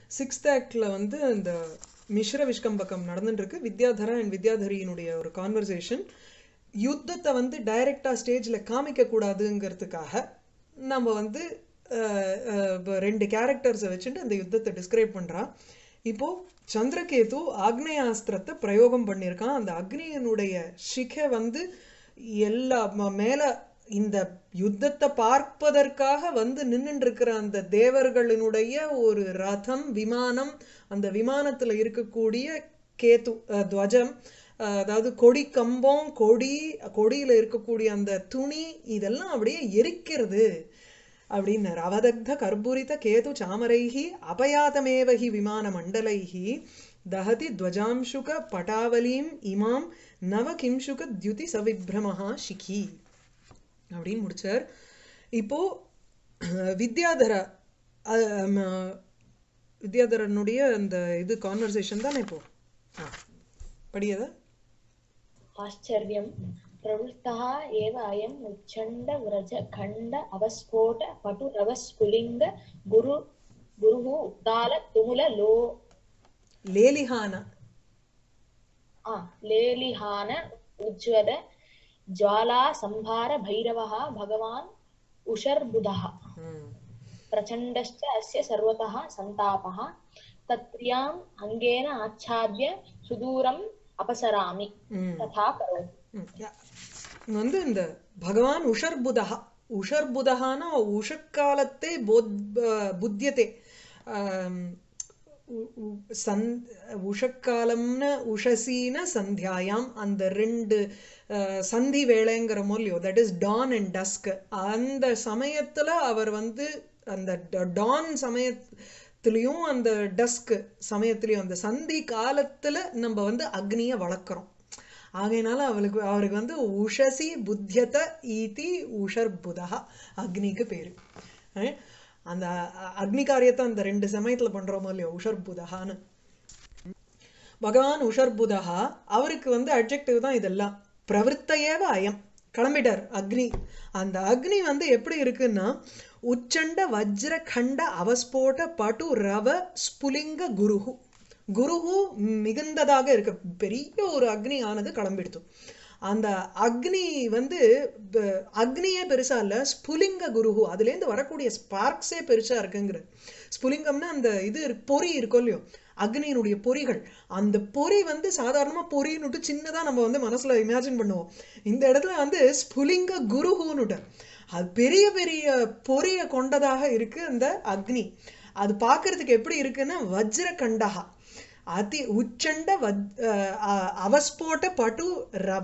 Sixth ஆக்டில் வந்து இந்த மிஸ்ர விஷ்கம்பக்கம் நடந்துட்டு இருக்கு வித்யாதரா அண்ட் வித்யாதரியினுடைய ஒரு கான்வர்சேஷன் யுத்தத்தை வந்து டைரக்டாக ஸ்டேஜில் காமிக்க கூடாதுங்கிறதுக்காக நம்ம வந்து அஹ், அஹ், இப்ப ரெண்டு கேரக்டர்ஸை வச்சுட்டு அந்த யுத்தத்தை டிஸ்கிரைப் பண்ணுறா இப்போ சந்திரகேது ஆக்னேயாஸ்திரத்தை பிரயோகம் பண்ணியிருக்கான் அந்த அக்னியனுடைய சிகை வந்து எல்லா ம- மேல இந்த யுத்தத்தை பார்ப்பதற்காக வந்து நின்னுட்டு இருக்கிற அந்த தேவர்களினுடைய ஒரு ரதம் விமானம் அந்த விமானத்துல இருக்கக்கூடிய கேது அஹ், துவஜம் அஹ், அதாவது கொடி கம்பம் கொடி கொடியில இருக்கக்கூடிய அந்த துணி இதெல்லாம் அப்படியே எரிக்கிறது அப்படின்னார் அவதக்த கர்ப்பூரித கேது சாமரைஹி அபயாதமேவஹி விமான மண்டலைஹி தஹதி துவஜாம்சுக பட்டாவலீம் இமாம் நவ கிம்சுக தியுதி சவிப்ரமஹா ஷிகி அப்படின்னு முடிச்சார் இப்போ அஹ், வித்யாதர அஹ், ம, வித்யாதரனுடைய அந்த இது கான்வர்சேஷன் தானே இப்போ ஆ படியதா आश्चर्यं प्रवृत्तः एव अयम् उच्छण्डव्रज खण्ड अवस्फोट पटुरवस्फुलिङ्ग गुरु गुरुः उत्ताल तुमुल लो லேலிஹான आ लेलिहान उज्ज्वल ज्वाला संभार भैरवः भगवान् उषर्बुधः ம் प्रचण्डश्च अस्य सर्वतः सन्तापः तत्प्रियाम् अङ्गेन आच्छाद्य सुदूरम् अपसरामि ம் तथा करोति ம், யா. இங்க வந்து இந்த பகவான் உஷர்புதா உஷர்புதகான உஷக்காலத்தை போத் ப- புத்தியதே ஆம், உ- உ- சந் உஷக்காலம்னு உஷசீன சந்தியாயாம் அந்த ரெண்டு அஹ், சந்தி வேளைங்கிற மூலியோ that is dawn and dusk அந்த சமயத்துல அவர் வந்து அந்த டான் சமயத்திலையும் அந்த டஸ்க் சமயத்திலையும் அந்த சந்தி காலத்துல நம்ம வந்து அக்னியை வளர்க்குறோம் ஆகையினால அவளுக்கு அவருக்கு வந்து உஷசி புத்தியத ஈதி உஷர்புதா அக்னிக்கு பேரு அஹ் அந்த அ- அக்னி காரியத்தை அந்த ரெண்டு சமயத்துல பண்றோமோ இல்லையோ உஷர்புதகான்னு பகவான் உஷர்புதா அவருக்கு வந்து அட்ஜெக்டிவ் தான் இதெல்லாம் பிரவருத்தையேவ அயம் கிளம்பிட்டார் அக்னி அந்த அக்னி வந்து எப்படி இருக்குன்னா உச்சண்ட வஜ்ர கண்ட அவஸ்போட படு ரவ ஸ்புலிங்க குருஹு குருஹு மிகுந்ததாக இருக்க பெரிய ஒரு அக்னி ஆனது கிளம்பிடுத்து அந்த அக்னி வந்து ப- அக்னியே பெருசா இல்ல ஸ்புலிங்க குருஹு அதுலேருந்து வரக்கூடிய ஸ்பார்க்ஸே பெருசா இருக்குங்கிற ஸ்புலிங்கம்னா அந்த இது இருக்கு- பொறி இருக்கும் இல்லையோ அக்னியினுடைய பொறிகள் அந்த பொறி வந்து சாதாரணமா பொறின்னுட்டு சின்னதா நம்ம வந்து மனசுல இமேஜின் பண்ணுவோம் இந்த இடத்துல வந்து ஸ்புலிங்க குருஹுன்னுட்டு அது பெரிய பெரிய பொறிய கொண்டதாக இருக்கு அந்த அக்னி அது பார்க்கிறதுக்கு எப்படி இருக்குன்னா வஜ்ர கண்டகா அதி உச்சண்ட வஜ் அஹ் அஹ் அவஸ்போட்ட பட்டு ரவ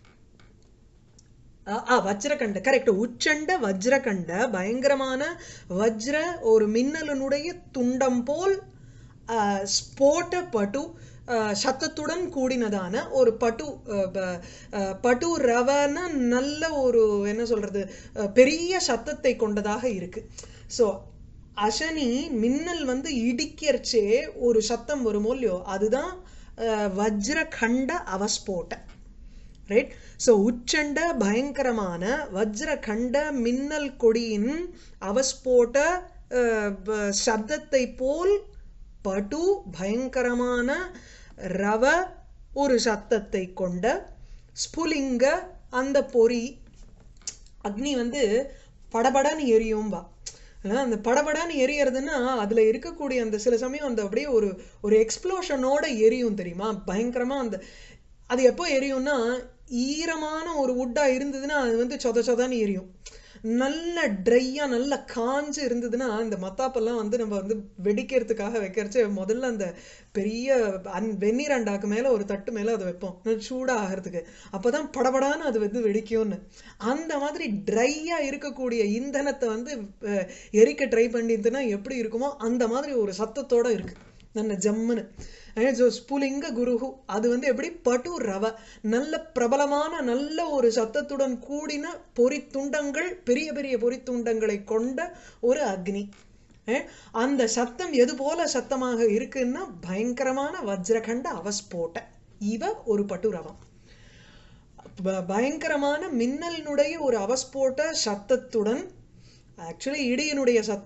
அஹ் ஆ வஜ்ரகண்ட கரெக்ட் உச்சண்ட வஜ்ரகண்ட பயங்கரமான வஜ்ர ஒரு மின்னலனுடைய துண்டம் போல் அஹ், ஸ்போட்ட பட்டு அஹ், சத்தத்துடன் கூடினதான ஒரு பட்டு அஹ், ப- அஹ், பட்டு ரவன நல்ல ஒரு என்ன சொல்றது அஹ், பெரிய சத்தத்தை கொண்டதாக இருக்கு ஸோ அசனி மின்னல் வந்து இடிக்கிறச்சே ஒரு சத்தம் வருமோ இல்லையோ அதுதான் அஹ், வஜ்ரகண்ட அவஸ்போட்ட ரைட் ஸோ உச்சண்ட பயங்கரமான வஜ்ரகண்ட மின்னல் கொடியின் அவஸ்போட்ட அஹ், ப- சப்தத்தை போல் படு பயங்கரமான ரவ ஒரு சத்தத்தை கொண்ட ஸ்புலிங்க அந்த பொறி அக்னி வந்து படபடன்னு எரியும்பா ஆனா, அந்த படபடன்னு எரியறதுன்னா அதுல இருக்கக்கூடிய அந்த சில சமயம் அந்த அப்படியே ஒரு ஒரு எக்ஸ்ப்ளோஷனோட எரியும் தெரியுமா பயங்கரமா அந்த அது எப்போ எரியும்னா ஈரமான ஒரு வுட்டா இருந்ததுன்னா அது வந்து சொத சொதன்னு எரியும் நல்ல ட்ரையா நல்ல காஞ்சு இருந்ததுன்னா இந்த மத்தாப்பெல்லாம் வந்து நம்ம வந்து வெடிக்கிறதுக்காக வைக்கிறச்சு முதல்ல அந்த பெரிய அன் வெந்நீர் அண்டாக்கு மேல ஒரு தட்டு மேல அதை வைப்போம் நல்லா சூடா ஆகிறதுக்கு அப்பதான் படபடான்னு அது வந்து வெடிக்கும்னு அந்த மாதிரி ட்ரையா இருக்கக்கூடிய இந்தனத்தை வந்து அஹ், எரிக்க ட்ரை பண்ணிட்டுனா எப்படி இருக்குமோ அந்த மாதிரி ஒரு சத்தத்தோட இருக்கு நல்ல ஜம்முன்னு அஹ் so ஸ்புலிங்க குருஹு அது வந்து எப்படி பட்டு ரவ நல்ல பிரபலமான நல்ல ஒரு சத்தத்துடன் கூடின பொறித்துண்டங்கள் பெரிய பெரிய பொறித்துண்டங்களை கொண்ட ஒரு அக்னி அஹ் அந்த சத்தம் எது போல சத்தமாக இருக்குன்னா பயங்கரமான வஜ்ரகண்ட அவஸ்போட்ட இவ ஒரு பட்டு ரவம் ப- பயங்கரமான மின்னலினுடைய ஒரு அவஸ்போட்ட சத்தத்துடன் ஆக்சுவலி இடியினுடைய சத்தம்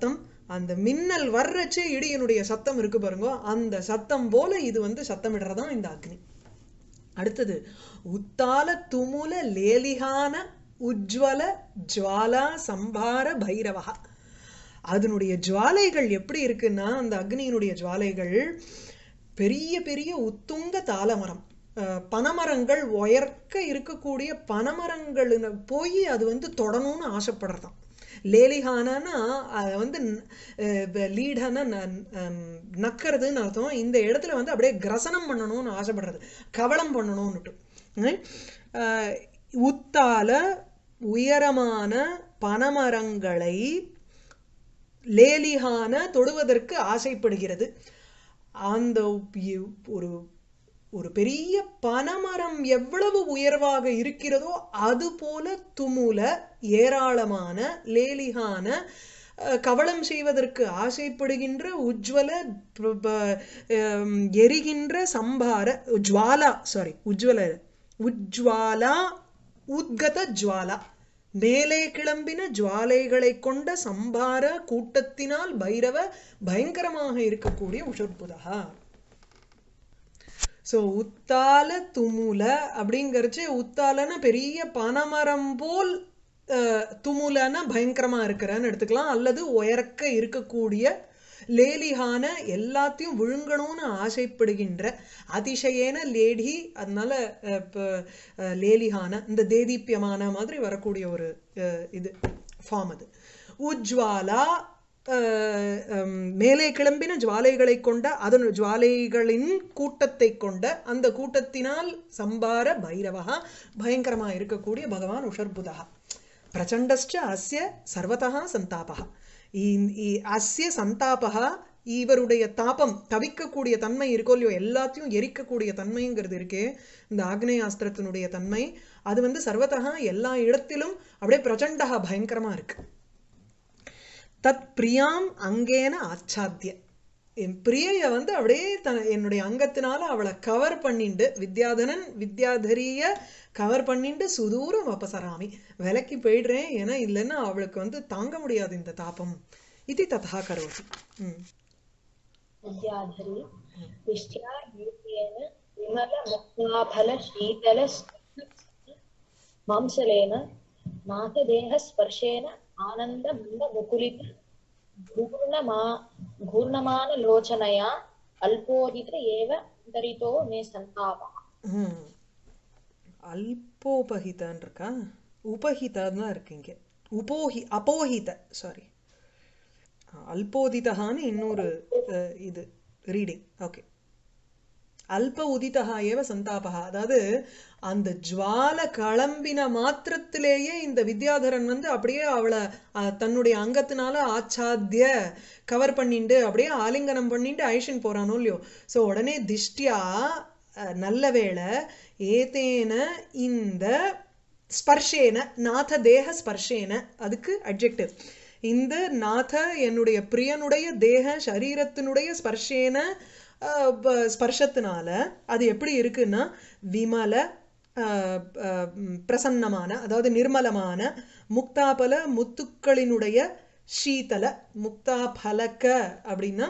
அந்த மின்னல் வர்றச்சே இடியினுடைய சத்தம் இருக்கு பாருங்க அந்த சத்தம் போல இது வந்து சத்தமிடுறதான் இந்த அக்னி அடுத்தது உத்தால துமுல லேலிகான உஜ்வல ஜுவாலா சம்பார பைரவா அதனுடைய ஜுவாலைகள் எப்படி இருக்குன்னா அந்த அக்னியினுடைய ஜுவாலைகள் பெரிய பெரிய உத்துங்க தாளமரம் அஹ், பனைமரங்கள் உயர்க்க இருக்கக்கூடிய பனைமரங்கள் போய் அது வந்து தொடணும்னு ஆசைப்படுறதாம் லேலிஹானா அது வந்து லீடான நக்கிறதுன்னு அர்த்தம் இந்த இடத்துல வந்து அப்படியே கிரசனம் பண்ணணும்னு ஆசைப்படுறது கவலம் பண்ணணும்னுட்டு உம், அஹ், உத்தால உயரமான பனமரங்களை லேலிஹான தொடுவதற்கு ஆசைப்படுகிறது அந்த இ- ஒரு ஒரு பெரிய பனைமரம் எவ்வளவு உயர்வாக இருக்கிறதோ அது போல துமுல ஏராளமான லேலிகான அஹ், கவளம் செய்வதற்கு ஆசைப்படுகின்ற உஜ்வல ப- ப- ஹம், எரிகின்ற சம்பார ஜுவாலா சாரி உஜ்வல உஜ்வாலா உத்கத ஜுவாலா மேலே கிளம்பின ஜுவாலைகளை கொண்ட சம்பார கூட்டத்தினால் பைரவ பயங்கரமாக இருக்கக்கூடிய உஷற்புதா ஸோ உத்தால துமுல அப்படிங்கறச்சு உத்தாலன பெரிய பனைமரம் போல் அஹ், துமுலன பயங்கரமா இருக்கிறன்னு எடுத்துக்கலாம் அல்லது உயர்க்க இருக்கக்கூடிய லேலிஹான எல்லாத்தையும் விழுங்கணும்னு ஆசைப்படுகின்ற அதிசயேன லேடி அதனால அஹ், இப்ப, அஹ், லேலிஹான இந்த தேதீப்பியமான மாதிரி வரக்கூடிய ஒரு அஹ், இது ஃபார்ம் அது உஜ்வாலா அஹ், ஹம், மேலே கிளம்பின ஜுவாலைகளை கொண்ட அதன் ஜுவாலைகளின் கூட்டத்தை கொண்ட அந்த கூட்டத்தினால் சம்பார பைரவா பயங்கரமா இருக்கக்கூடிய பகவான் உஷர்புதா பிரச்சண்டஸ்ச அஸ்ய சர்வதா சந்தாபா இ- இ- அஸ்ய சந்தாபா இவருடைய தாபம் தவிக்கக்கூடிய தன்மை இருக்கோ இல்லையோ எல்லாத்தையும் எரிக்கக்கூடிய தன்மைங்கிறது இருக்கே இந்த ஆக்னேயாஸ்திரத்தினுடைய தன்மை அது வந்து சர்வதா எல்லா இடத்திலும் அப்படியே பிரச்சண்டா பயங்கரமா இருக்கு தத் பிரியாம் அங்கேன ஆச்சாத்திய என் பிரியைய வந்து அப்படியே த என்னுடைய அங்கத்தினால அவளை கவர் பண்ணிண்டு வித்யாதனன் வித்யாதரிய கவர் பண்ணிண்டு சுதூரம் அபசராமி விலைக்கு போயிடுறேன் ஏன்னா இல்லைன்னா அவளுக்கு வந்து தாங்க முடியாது இந்த தாபம் இது ததா கரோதி ம் विद्याधरी दृष्ट्या यूतेन विमलमुक्ताफलशीतल मांसलेन नाथदेहस्पर्शेन आनन्दमन्दमुकुलित घूर्णमा घूर्णमानलोचनया अल्पोदित एव अन्तरितो मे सन्तापः ம். அல்போபஹிதன் இருக்கா உபஹிதான் தான் இருக்கு இங்க உபோஹி அபோஹித சாரி அல்போதிதகான்னு இன்னொரு அஹ், இது ரீடிங் ஓகே அல்ப உதிதா ஏவ சந்தாபகா அதாவது அந்த ஜுவால கிளம்பின மாத்திரத்திலேயே இந்த வித்யாதரன் வந்து அப்படியே அவளை அஹ், தன்னுடைய அங்கத்தினால ஆச்சாத்திய கவர் பண்ணிண்டு அப்படியே ஆலிங்கனம் பண்ணிட்டு ஐஷன் போறானோ இல்லையோ ஸோ உடனே திஷ்டியா அஹ், நல்ல வேளை ஏதேன இந்த ஸ்பர்ஷேன நாத தேக ஸ்பர்ஷேன அதுக்கு அட்ஜெக்டிவ் இந்த நாத என்னுடைய பிரியனுடைய தேக சரீரத்தினுடைய ஸ்பர்ஷேன அஹ், ப- ஸ்பர்ஷத்தினால அது எப்படி இருக்குன்னா விமல அஹ், அஹ், ம், பிரசன்னமான அதாவது நிர்மலமான முக்தாபல முத்துக்களினுடைய சீதல முக்தாபலக அப்படின்னா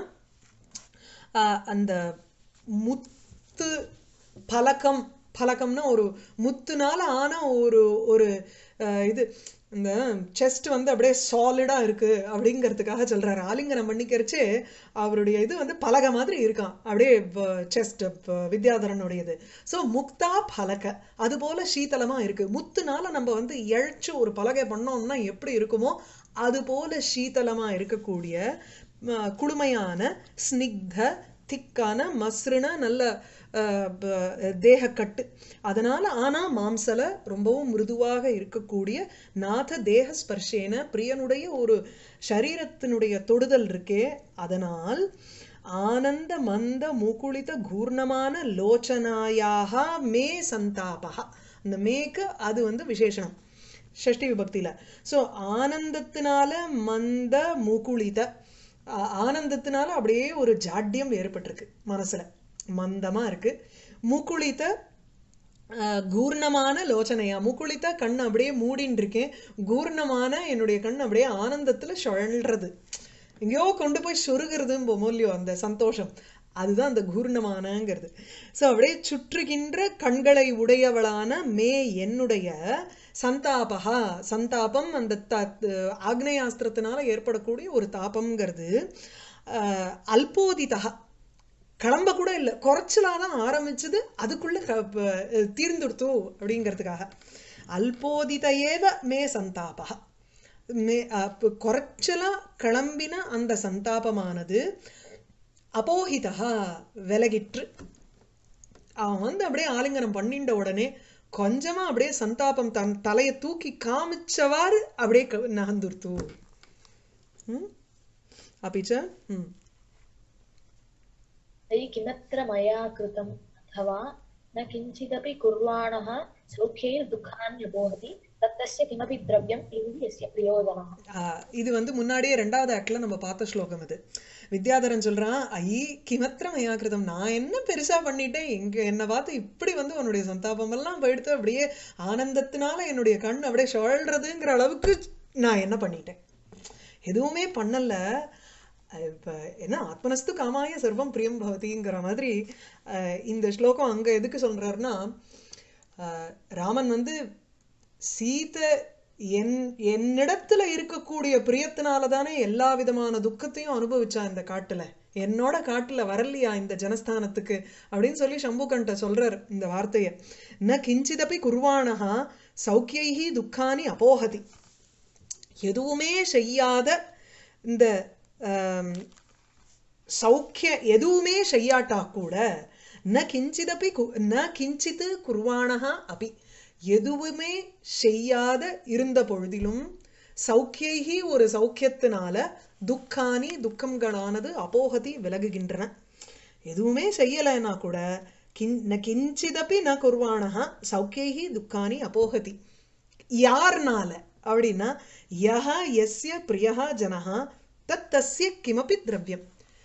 ஆஹ் அந்த முத்து பலகம் பலகம்னா ஒரு முத்துனால ஆன ஒரு ஒரு ஆஹ் இது இந்த செஸ்ட் வந்து அப்படியே சாலிடா இருக்கு அப்படிங்கிறதுக்காக சொல்றாரு ஆலிங்கனம் பண்ணிக்கிறச்சே அவருடைய இது வந்து பலகை மாதிரி இருக்கான் அப்படியே செஸ்ட் வித்யாதரனுடையது ஸோ முக்தா பலக அது போல சீதளமா இருக்கு முத்துனால நம்ம வந்து இழைச்சு ஒரு பலகை பண்ணோம்னா எப்படி இருக்குமோ அது போல சீதளமா இருக்கக்கூடிய ம, குளுமையான ஸ்னிக்த திக்கான மஸ்ருன நல்ல அஹ், ப- தேகக்கட்டு அதனால ஆனா மாம்சல ரொம்பவும் மிருதுவாக இருக்கக்கூடிய நாத தேக ஸ்பர்ஷேன பிரியனுடைய ஒரு சரீரத்தினுடைய தொடுதல் இருக்கே அதனால் ஆனந்த மந்த முகுளித கூர்ணமான லோச்சனாயாக மே சந்தாபகா அந்த மேக்கு அது வந்து விசேஷனம் ஷஷ்டி விபக்தியில ஸோ ஆனந்தத்தினால மந்த முகுளித ஆ- ஆனந்தத்தினால அப்படியே ஒரு ஜாட்யம் ஏற்பட்டிருக்கு மனசுல மந்தமா இருக்கு முகுளித ஆஹ், கூர்ணமான லோச்சனையா முகுளித்த கண் அப்படியே மூடின்னு இருக்கேன் கூர்ணமான என்னுடைய கண் அப்படியே ஆனந்தத்துல சுழல்றது எங்கேயோ கொண்டு போய் சொருகிறதும் பொமோல்லியோ அந்த சந்தோஷம் அதுதான் அந்த கூர்ணமானங்கிறது ஸோ அப்படியே சுற்றுகின்ற கண்களை உடையவளான மே என்னுடைய சந்தாபகா சந்தாபம் அந்த த ஆக்னேயாஸ்திரத்தினால ஏற்படக்கூடிய ஒரு தாபம்ங்கிறது அஹ், அல்போதிதா கிளம்ப கூட இல்லை குறைச்சலாக தான் ஆரம்பிச்சது அதுக்குள்ள க- ப- தீர்ந்துடுத்து அப்படிங்கிறதுக்காக அல்போதித ஏவ மே சந்தாபா மே அப்ப குறைச்சலா கிளம்பின அந்த சந்தாபமானது அபோஹிதா விலகிற்று அவன் வந்து அப்படியே ஆலிங்கனம் பண்ணிண்ட உடனே கொஞ்சமா அப்படியே சந்தாபம் தன் தலையை தூக்கி காமிச்சவாறு அப்படியே க- நகர்ந்துருத்து ம் அப்பிச்ச ம் तैः किमत्र मया कृतम् अथवा न किञ्चिदपि कुर्वाणः सौख्यैर्दुःखान्यपोहति तत्तस्य किमपि द्रव्यम् इति यस्य प्रयोजनः ஆஹ் இது வந்து முன்னாடியே ரெண்டாவது ஆக்ட்ல நம்ம பார்த்த ஸ்லோகம் இது வித்யாதரன் சொல்றான் ஐ கிமத்திர மயாக்கிருதம் நான் என்ன பெருசா பண்ணிட்டேன் எங்க என்னை பார்த்து இப்படி வந்து உன்னுடைய சந்தாபம் எல்லாம் போயிடுத்து அப்படியே ஆனந்தத்தினால என்னுடைய கண் அப்படியே சுழல்றதுங்கிற அளவுக்கு நான் என்ன பண்ணிட்டேன் எதுவுமே பண்ணல அஹ் இப்ப என்ன ஆத்மனஸ்து காமாய சர்வம் பிரியம் பவதிங்கிற மாதிரி அஹ் இந்த ஸ்லோகம் அங்க எதுக்கு சொல்றாருன்னா அஹ் ராமன் வந்து சீதை என் என்னிடத்துல இருக்கக்கூடிய பிரியத்தினால தானே எல்லா விதமான துக்கத்தையும் அனுபவிச்சா இந்த காட்டுல என்னோட காட்டுல வரலையா இந்த ஜனஸ்தானத்துக்கு அப்படின்னு சொல்லி சம்புகண்ட சொல்றார் இந்த வார்த்தைய ந கிஞ்சிதபி குர்வாணஹா சௌக்கியைஹி துக்கானி அபோஹதி எதுவுமே செய்யாத இந்த ஆம், சௌக்கிய எதுவுமே செய்யாட்டா கூட ந கிஞ்சிதப்பி கு- ந கிஞ்சித்து குர்வாணஹா அபி எதுவுமே செய்யாத இருந்த பொழுதிலும் சௌக்கியைகி ஒரு சௌக்கியத்தினால துக்கானி துக்கங்களானது அபோகதி விலகுகின்றன எதுவுமே செய்யலைன்னா கூட கின் ந கிஞ்சிதப்பி ந குர்வாணஹா சௌக்கியைகி துக்கானி அபோகதி யார்னால அப்படின்னா யஹ எஸ்ய பிரியஹா ஜனஹா தத் தஸ்ய கிமபி திரவியம்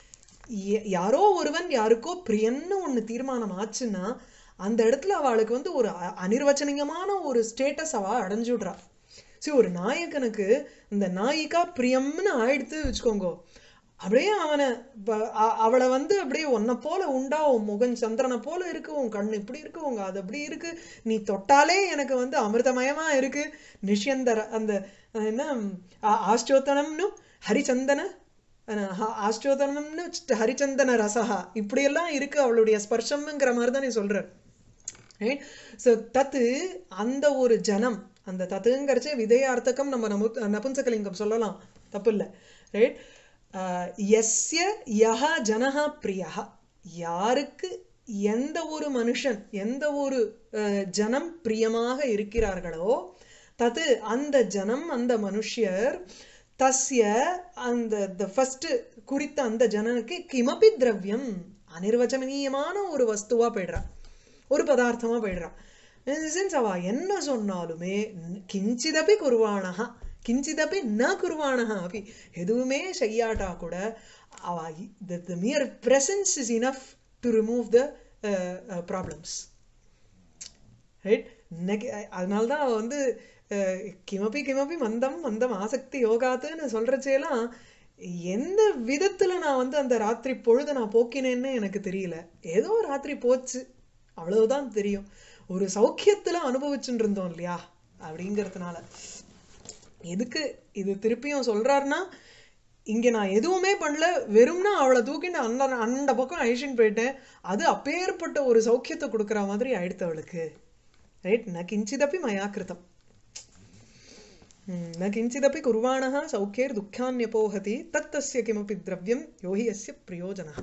ய- யாரோ ஒருவன் யாருக்கோ பிரியன்னு ஒண்ணு தீர்மானம் ஆச்சுன்னா அந்த இடத்துல அவளுக்கு வந்து ஒரு அ- அனிர்வச்சனீயமான ஒரு ஸ்டேட்டஸ் அவ அடைஞ்சுடுறா சரி ஒரு நாயகனுக்கு இந்த நாயிகா பிரியம்னு ஆயிடுத்து வச்சுக்கோங்க அப்படியே அவனை ப- அ- அவளை வந்து அப்படியே உன்னை போல உண்டா உன் முகம் சந்திரனை போல இருக்கு உன் கண் இப்படி இருக்கு உங்க அது அப்படி இருக்கு நீ தொட்டாலே எனக்கு வந்து அமிர்தமயமா இருக்கு நிஷ்யந்தர அந்த அஹ், என்ன ஆ- ஆஷ்டோத்தனம்னு ஹரிச்சந்தன அஹ், ஹ- ஆஷ்டோத்தனம்னு ச்- ஹரிச்சந்தன ரசஹா இப்படியெல்லாம் இருக்கு அவளுடைய ஸ்பர்ஷம்ங்கிற மாதிரி தான் நீ சொல்ற ரைட் ஸோ தத்து அந்த ஒரு ஜனம் அந்த தத்துங்கிறச்சே விதயார்த்தகம் நம்ம நமு நபும்சகலிங்கம் சொல்லலாம் தப்பு இல்லை ரைட் எஸ்ய யஹ ஜனஹ பிரியா யாருக்கு எந்த ஒரு மனுஷன் எந்த ஒரு அஹ், ஜனம் பிரியமாக இருக்கிறார்களோ தது அந்த ஜனம் அந்த மனுஷ்யர் தஸ்ய அந்த த ஃபர்ஸ்ட் குறித்த அந்த ஜனனுக்கு கிமபி திரவியம் அனிர்வச்சனீயமான ஒரு வஸ்துவா போயிடுறா ஒரு பதார்த்தமா போயிடுறா சென்ஸ் அவ என்ன சொன்னாலுமே ந- கிஞ்சிதபி குருவானஹா கிஞ்சிதபி ந குருவானஹா அப்படி எதுவுமே செய்யாட்டா கூட அவ the mere presence is enough to remove the problems right இன்னைக்கு அதனால தான் அவ வந்து அஹ், கிமபி கிமபி மந்தம் மந்தம் ஆசக்தி யோகாத்துன்னு சொல்றச்சேலாம் எந்த விதத்துல நான் வந்து அந்த ராத்திரி பொழுத நான் போக்கினேன்னு எனக்கு தெரியல ஏதோ ராத்திரி போச்சு அவ்வளவுதான் தெரியும் ஒரு சௌக்கியத்துல அனுபவிச்சுட்டு இருந்தோம் இல்லையா அப்படிங்கிறதுனால எதுக்கு இது திருப்பியும் சொல்றாருன்னா இங்க நான் எதுவுமே பண்ணல வெறும்னா அவளை தூக்கிட்டு அந்த அந்த பக்கம் அழிச்சுன்னு போயிட்டேன் அது அப்பேற்பட்ட ஒரு சௌக்கியத்தை கொடுக்குற மாதிரி ஆயிடுத்து அவளுக்கு ரைட் ந கிஞ்சிதப்பி மயா கிருதம் ம், न किञ्चिदपि कुर्वाणः सौख्यैर्दुःखान्यपोहति तत्तस्य किमपि द्रव्यं यो हि यस्य प्रयोजनः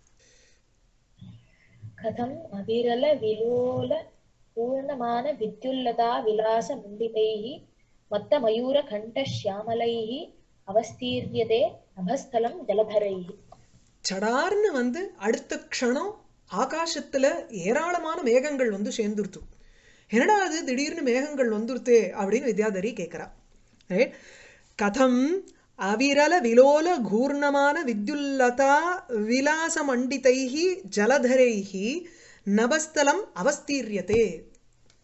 कथम् अविरल विलोल पूर्णमान विद्युल्लता विलास मण्डितैः मत्तमयूरकण्ठश्यामलैः अवस्तीर्यते नभस्थलं जलधरैः சடார்னு வந்து அடுத்த க்ஷணம் ஆகாசத்துல ஏராளமான மேகங்கள் வந்து சேர்ந்துருத்து என்னடா அது திடீர்னு மேகங்கள் வந்துருத்தே அப்படின்னு வித்யாதரி கேட்கிறா ரைட் கதம் அவிரல விலோல கூர்ணமான வித்யுல்லதா விலாச மண்டிதைஹி ஜலதரைஹி நபஸ்தலம் அவஸ்தீரியதே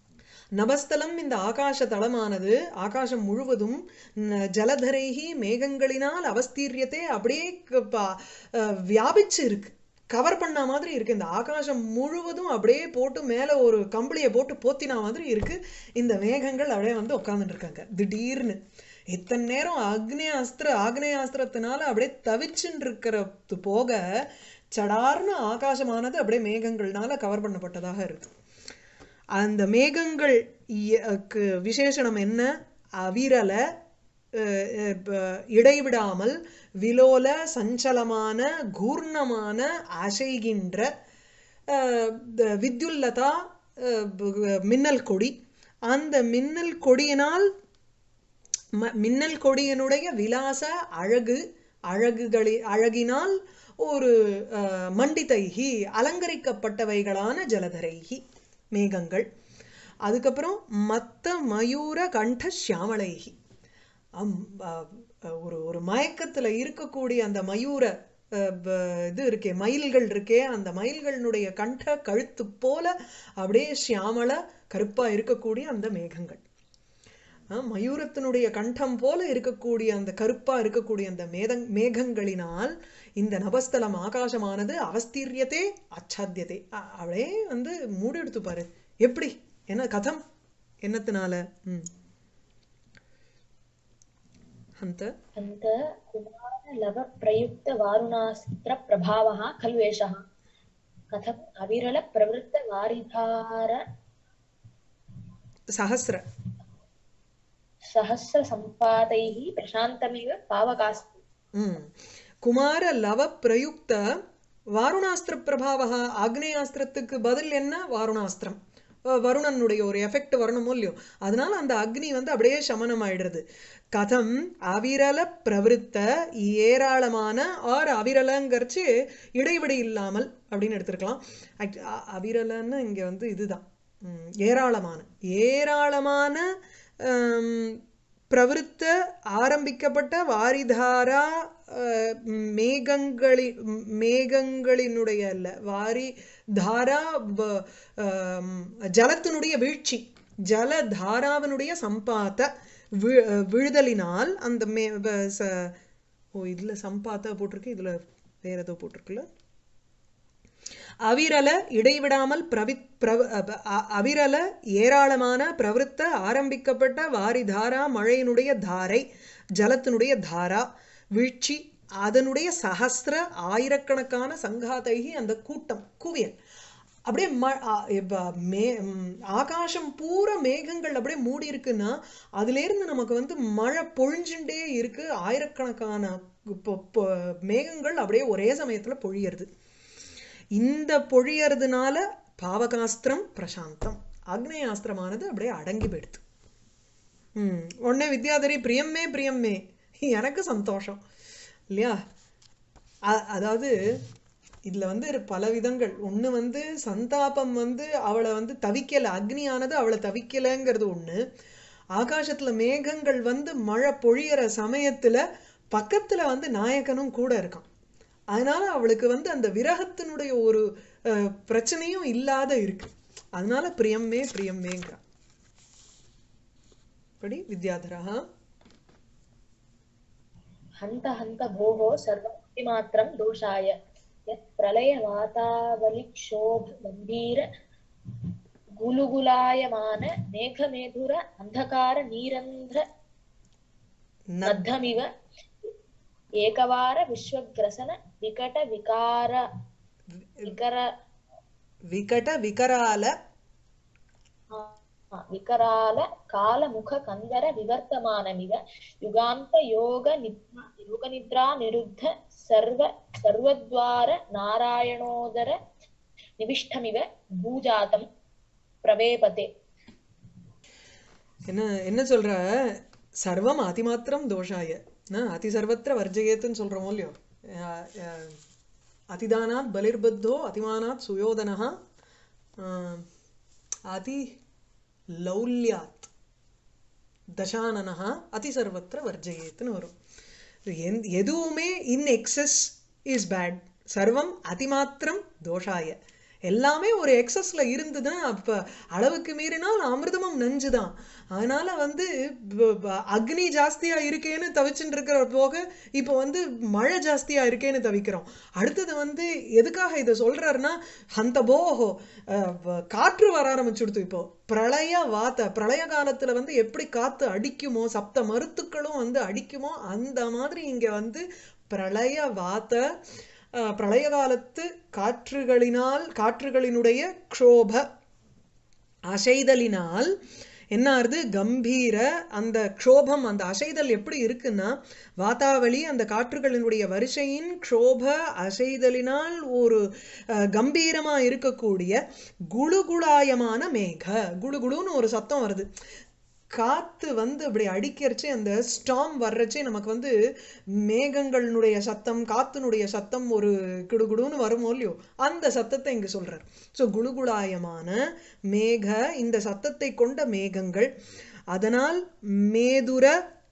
நபஸ்தலம் இந்த ஆகாச தளமானது ஆகாசம் முழுவதும் ந- ஜலதரைகி மேகங்களினால் அவஸ்தீரியத்தை அப்படியே க- ப- அஹ் வியாபிச்சு இருக்கு கவர் பண்ண மாதிரி இருக்கு இந்த ஆகாசம் முழுவதும் அப்படியே போட்டு மேல ஒரு கம்பளியை போட்டு போத்தின மாதிரி இருக்கு இந்த மேகங்கள் அப்படியே வந்து உட்கார்ந்துட்டு இருக்காங்க திடீர்னு இத்தனை நேரம் அக்னேய அஸ்திர ஆக்னேய அஸ்திரத்தினால அப்படியே தவிச்சுன்னு இருக்கிறது போக சடார்னு ஆகாசமானது அப்படியே மேகங்கள்னால கவர் பண்ணப்பட்டதாக இருக்கு அந்த மேகங்கள் இய- க்கு விசேஷணம் என்ன அவிரல அஹ், அஹ், ப- இடைவிடாமல் விலோல சஞ்சலமான கூர்ணமான அசைகின்ற அஹ், த- வித்யுல்லதா அஹ், ப- மின்னல் கொடி அந்த மின்னல் கொடியினால் ம- மின்னல் கொடியினுடைய விலாச அழகு அழகுகளி அழகினால் ஒரு அஹ், மண்டிதைகி அலங்கரிக்கப்பட்டவைகளான ஜலதரைகி மேகங்கள் அதுக்கப்புறம் மத்த மயூர கண்ட சியாமளைகி அம், அ- அ- ஒரு ஒரு மயக்கத்துல இருக்கக்கூடிய அந்த மயூர அஹ், ப- இது இருக்கே மயில்கள் இருக்கே அந்த மயில்களினுடைய கண்ட கழுத்து போல அப்படியே சியாமள கருப்பா இருக்கக்கூடிய அந்த மேகங்கள் அஹ், மயூரத்தினுடைய கண்டம் போல இருக்கக்கூடிய அந்த கருப்பா இருக்கக்கூடிய அந்த மேதங் மேகங்களினால் இந்த நபஸ்தலம் ஆகாசமானது அவஸ்தீரியத்தே அச்சாத்தியதே அ- அப்படியே வந்து மூடி எடுத்து பாரு எப்படி என்ன கதம் என்னத்தினால ம் அந்த अन्त कुमारलवप्रयुक्तवारुणास्त्रप्रभावः खलु एषः कथम् अविरलप्रवृत्तवारिधार சஹஸ்ர सहस्रसम्पादैः प्रशान्तमिव पावकास्ति ம் குமார லவ பிரயுக்த வாருணாஸ்திர பிரபாவா ஆக்னேயாஸ்திரத்துக்கு பதில் என்ன வாருணாஸ்திரம் அஹ் வருணனுடைய ஒரு எஃபெக்ட் வரணுமோ இல்லையோ அதனால அந்த அக்னி வந்து அப்படியே சமனம் ஆயிடுறது கதம் அவிரல பிரவருத்த ஏராளமான ஆர் அவிரலங்கிறச்சு இடைவெளி இல்லாமல் அப்படின்னு எடுத்திருக்கலாம் Act- அ- அவிரலன்னு இங்க வந்து இதுதான் ம், ஏராளமான ஏராளமான ஹம், பிரவருத்த ஆரம்பிக்கப்பட்ட வாரிதாரா அஹ், மேகங்களி ம், மேகங்களினுடைய அல்ல வாரி தாரா வ- ஆம், ஜலத்தினுடைய வீழ்ச்சி ஜல தாராவினுடைய சம்பாத்த வி- விழுதலினால் அந்த மே வ- ச- ஓ இதுல சம்பாத்த போட்டிருக்கு இதுல வேற ஏதோ போட்டிருக்குல்ல அவிரல இடைவிடாமல் பிரவி பிரவ அ- அ- அவிரல ஏராளமான பிரவருத்த ஆரம்பிக்கப்பட்ட வாரிதாரா மழையினுடைய தாரை ஜலத்தினுடைய தாரா வீழ்ச்சி அதனுடைய சஹஸ்ர ஆயிரக்கணக்கான சங்காதைகி அந்த கூட்டம் குவியல் அப்படியே ம ஆ- இப்ப மே ம், ஆகாசம் பூரா மேகங்கள் அப்படியே மூடி இருக்குன்னா அதுல இருந்து நமக்கு வந்து மழை பொழிஞ்சுட்டே இருக்கு ஆயிரக்கணக்கான பொ- பொ- மேகங்கள் அப்படியே ஒரே சமயத்துல பொழியறது இந்த பொழியறதுனால பாவகாஸ்திரம் பிரசாந்தம் ஆக்னேயாஸ்திரமானது அப்படியே அடங்கி போயிடுது ம் உடனே வித்யாதரி பிரியம்மே பிரியம்மே எனக்கு சந்தோஷம் இல்லையா அ- அதாவது இதுல வந்து இரு- பல விதங்கள் ஒண்ணு வந்து சந்தாபம் வந்து அவளை வந்து தவிக்கல அக்னியானது அவளை தவிக்கலைங்கிறது ஒண்ணு ஆகாசத்துல மேகங்கள் வந்து மழை பொழியற சமயத்துல பக்கத்துல வந்து நாயகனும் கூட இருக்கான் அதனால அவளுக்கு வந்து அந்த விரகத்தினுடைய ஒரு அஹ், பிரச்சனையும் இல்லாத இருக்கு அதனால பிரியம்மே பிரியம்மேங்கிறா படி வித்யாதரா हन्त हन्त भोः सर्वमतिमात्रं दोषाय यत् प्रलयवातावलिक्षोभ गम्भीर गुलुगुलायमान मेघमेधुर अन्धकार नीरन्ध्र ந बद्धमिव एकवार विश्वग्रसन विकट विकार विकर விகட விகரால आ, विकराल कालमुख कन्दर विवर्तमानमिव युगान्त योग निद्रा योगनिद्रा निरुद्ध सर्व सर्वद्वार नारायणोदर निविष्टमिव भूजातं प्रवेपते என்ன என்ன சொல்ற சர்வம் அதிமாத்திரம் தோஷாய நான் அதி சர்வத்திர வர்ஜயேத்துன்னு சொல்றோமோ இல்லையோ அஹ், அஹ், அதிதானாத் பலிர்பத்தோ அதிமானாத் சுயோதனஹா அஹ், அதி லௌல்யாத் தசானனஹா அதி சர்வத்திர வர்ஜயேத்துன்னு வரும் எந்- எதுவுமே இன் எக்ஸஸ் இஸ் பேட் சர்வம் அதிமாத்திரம் தோஷாய எல்லாமே ஒரு எக்ஸஸ்ல இருந்துதான் அப்ப அளவுக்கு மீறினால் அமிர்தமும் நஞ்சுதான் அதனால வந்து ப- ப- அக்னி ஜாஸ்தியா இருக்கேன்னு தவிச்சுட்டு இருக்கிற போக இப்போ வந்து மழை ஜாஸ்தியா இருக்கேன்னு தவிக்கிறோம் அடுத்தது வந்து எதுக்காக இதை சொல்றாருன்னா அந்த போஹோ அஹ், வ- காற்று வர ஆரம்பிச்சுடுது இப்போ பிரளய வாத்த பிரளய காலத்துல வந்து எப்படி காத்து அடிக்குமோ சப்த மருத்துக்களும் வந்து அடிக்குமோ அந்த மாதிரி இங்க வந்து பிரளய வாத்த அஹ், பிரளய காலத்து காற்றுகளினால் காற்றுகளினுடைய க்ஷோப அசைதலினால் என்ன ஆறுது கம்பீர அந்த க்ஷோபம் அந்த அசைதல் எப்படி இருக்குன்னா வாதாவளி அந்த காற்றுகளினுடைய வரிசையின் க்ஷோப அசைதலினால் ஒரு அஹ், கம்பீரமா இருக்கக்கூடிய குளுகுளாயமான மேக குளுகுளுன்னு ஒரு சத்தம் வருது காத்து வந்து அப்படி அடிக்கிறச்சு அந்த ஸ்டாம் வர்றச்சே நமக்கு வந்து மேகங்களினுடைய சத்தம் காத்தினுடைய சத்தம் ஒரு கிடுகுடுன்னு வருமோ இல்லையோ அந்த சத்தத்தை இங்க சொல்றார் ஸோ குளுகுளாயமான மேக இந்த சத்தத்தை கொண்ட மேகங்கள் அதனால் மேதுர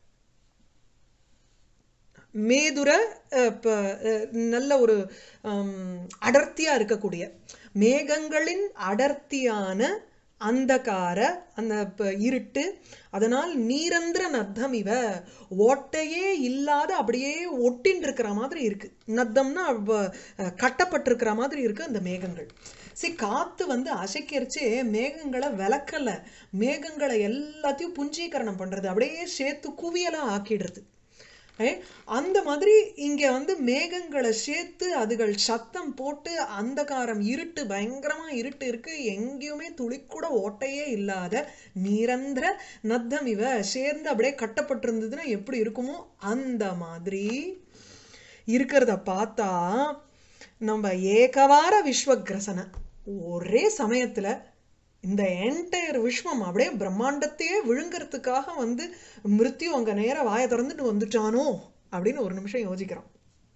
மேதுர அஹ், ப- அஹ், நல்ல ஒரு ஹம், அடர்த்தியா இருக்கக்கூடிய மேகங்களின் அடர்த்தியான அந்தகார அந்த ப- இருட்டு அதனால் நீரந்திர நத்தம் இவ ஓட்டையே இல்லாத அப்படியே ஒட்டின்னு இருக்கிற மாதிரி இருக்கு நத்தம்னா வ- அஹ், கட்டப்பட்டிருக்கிற மாதிரி இருக்கு அந்த மேகங்கள் சரி காத்து வந்து அசைக்கிறச்சே மேகங்களை விளக்கல மேகங்களை எல்லாத்தையும் புஞ்சீகரணம் பண்றது அப்படியே சேர்த்து குவியலா ஆக்கிடுறது Right? அந்த மாதிரி இங்க வந்து மேகங்களை சேர்த்து அதுகள் சத்தம் போட்டு அந்தகாரம் இருட்டு பயங்கரமா இருட்டு இருக்கு எங்கேயுமே துளி கூட ஓட்டையே இல்லாத நிரந்தர நத்தம் இவ சேர்ந்து அப்படியே கட்டப்பட்டிருந்ததுன்னா எப்படி இருக்குமோ அந்த மாதிரி இருக்கிறத பார்த்தா நம்ம ஏகவார விஸ்வக்ரசன ஒரே சமயத்துல இந்த என்டையர் விஸ்வம் அப்படியே பிரம்மாண்டத்தையே விழுங்கறதுக்காக வந்து மிருத்யு அங்க நேரா வாயை திறந்துட்டு வந்துட்டானோ அப்படின்னு ஒரு நிமிஷம் யோசிக்கிறோம்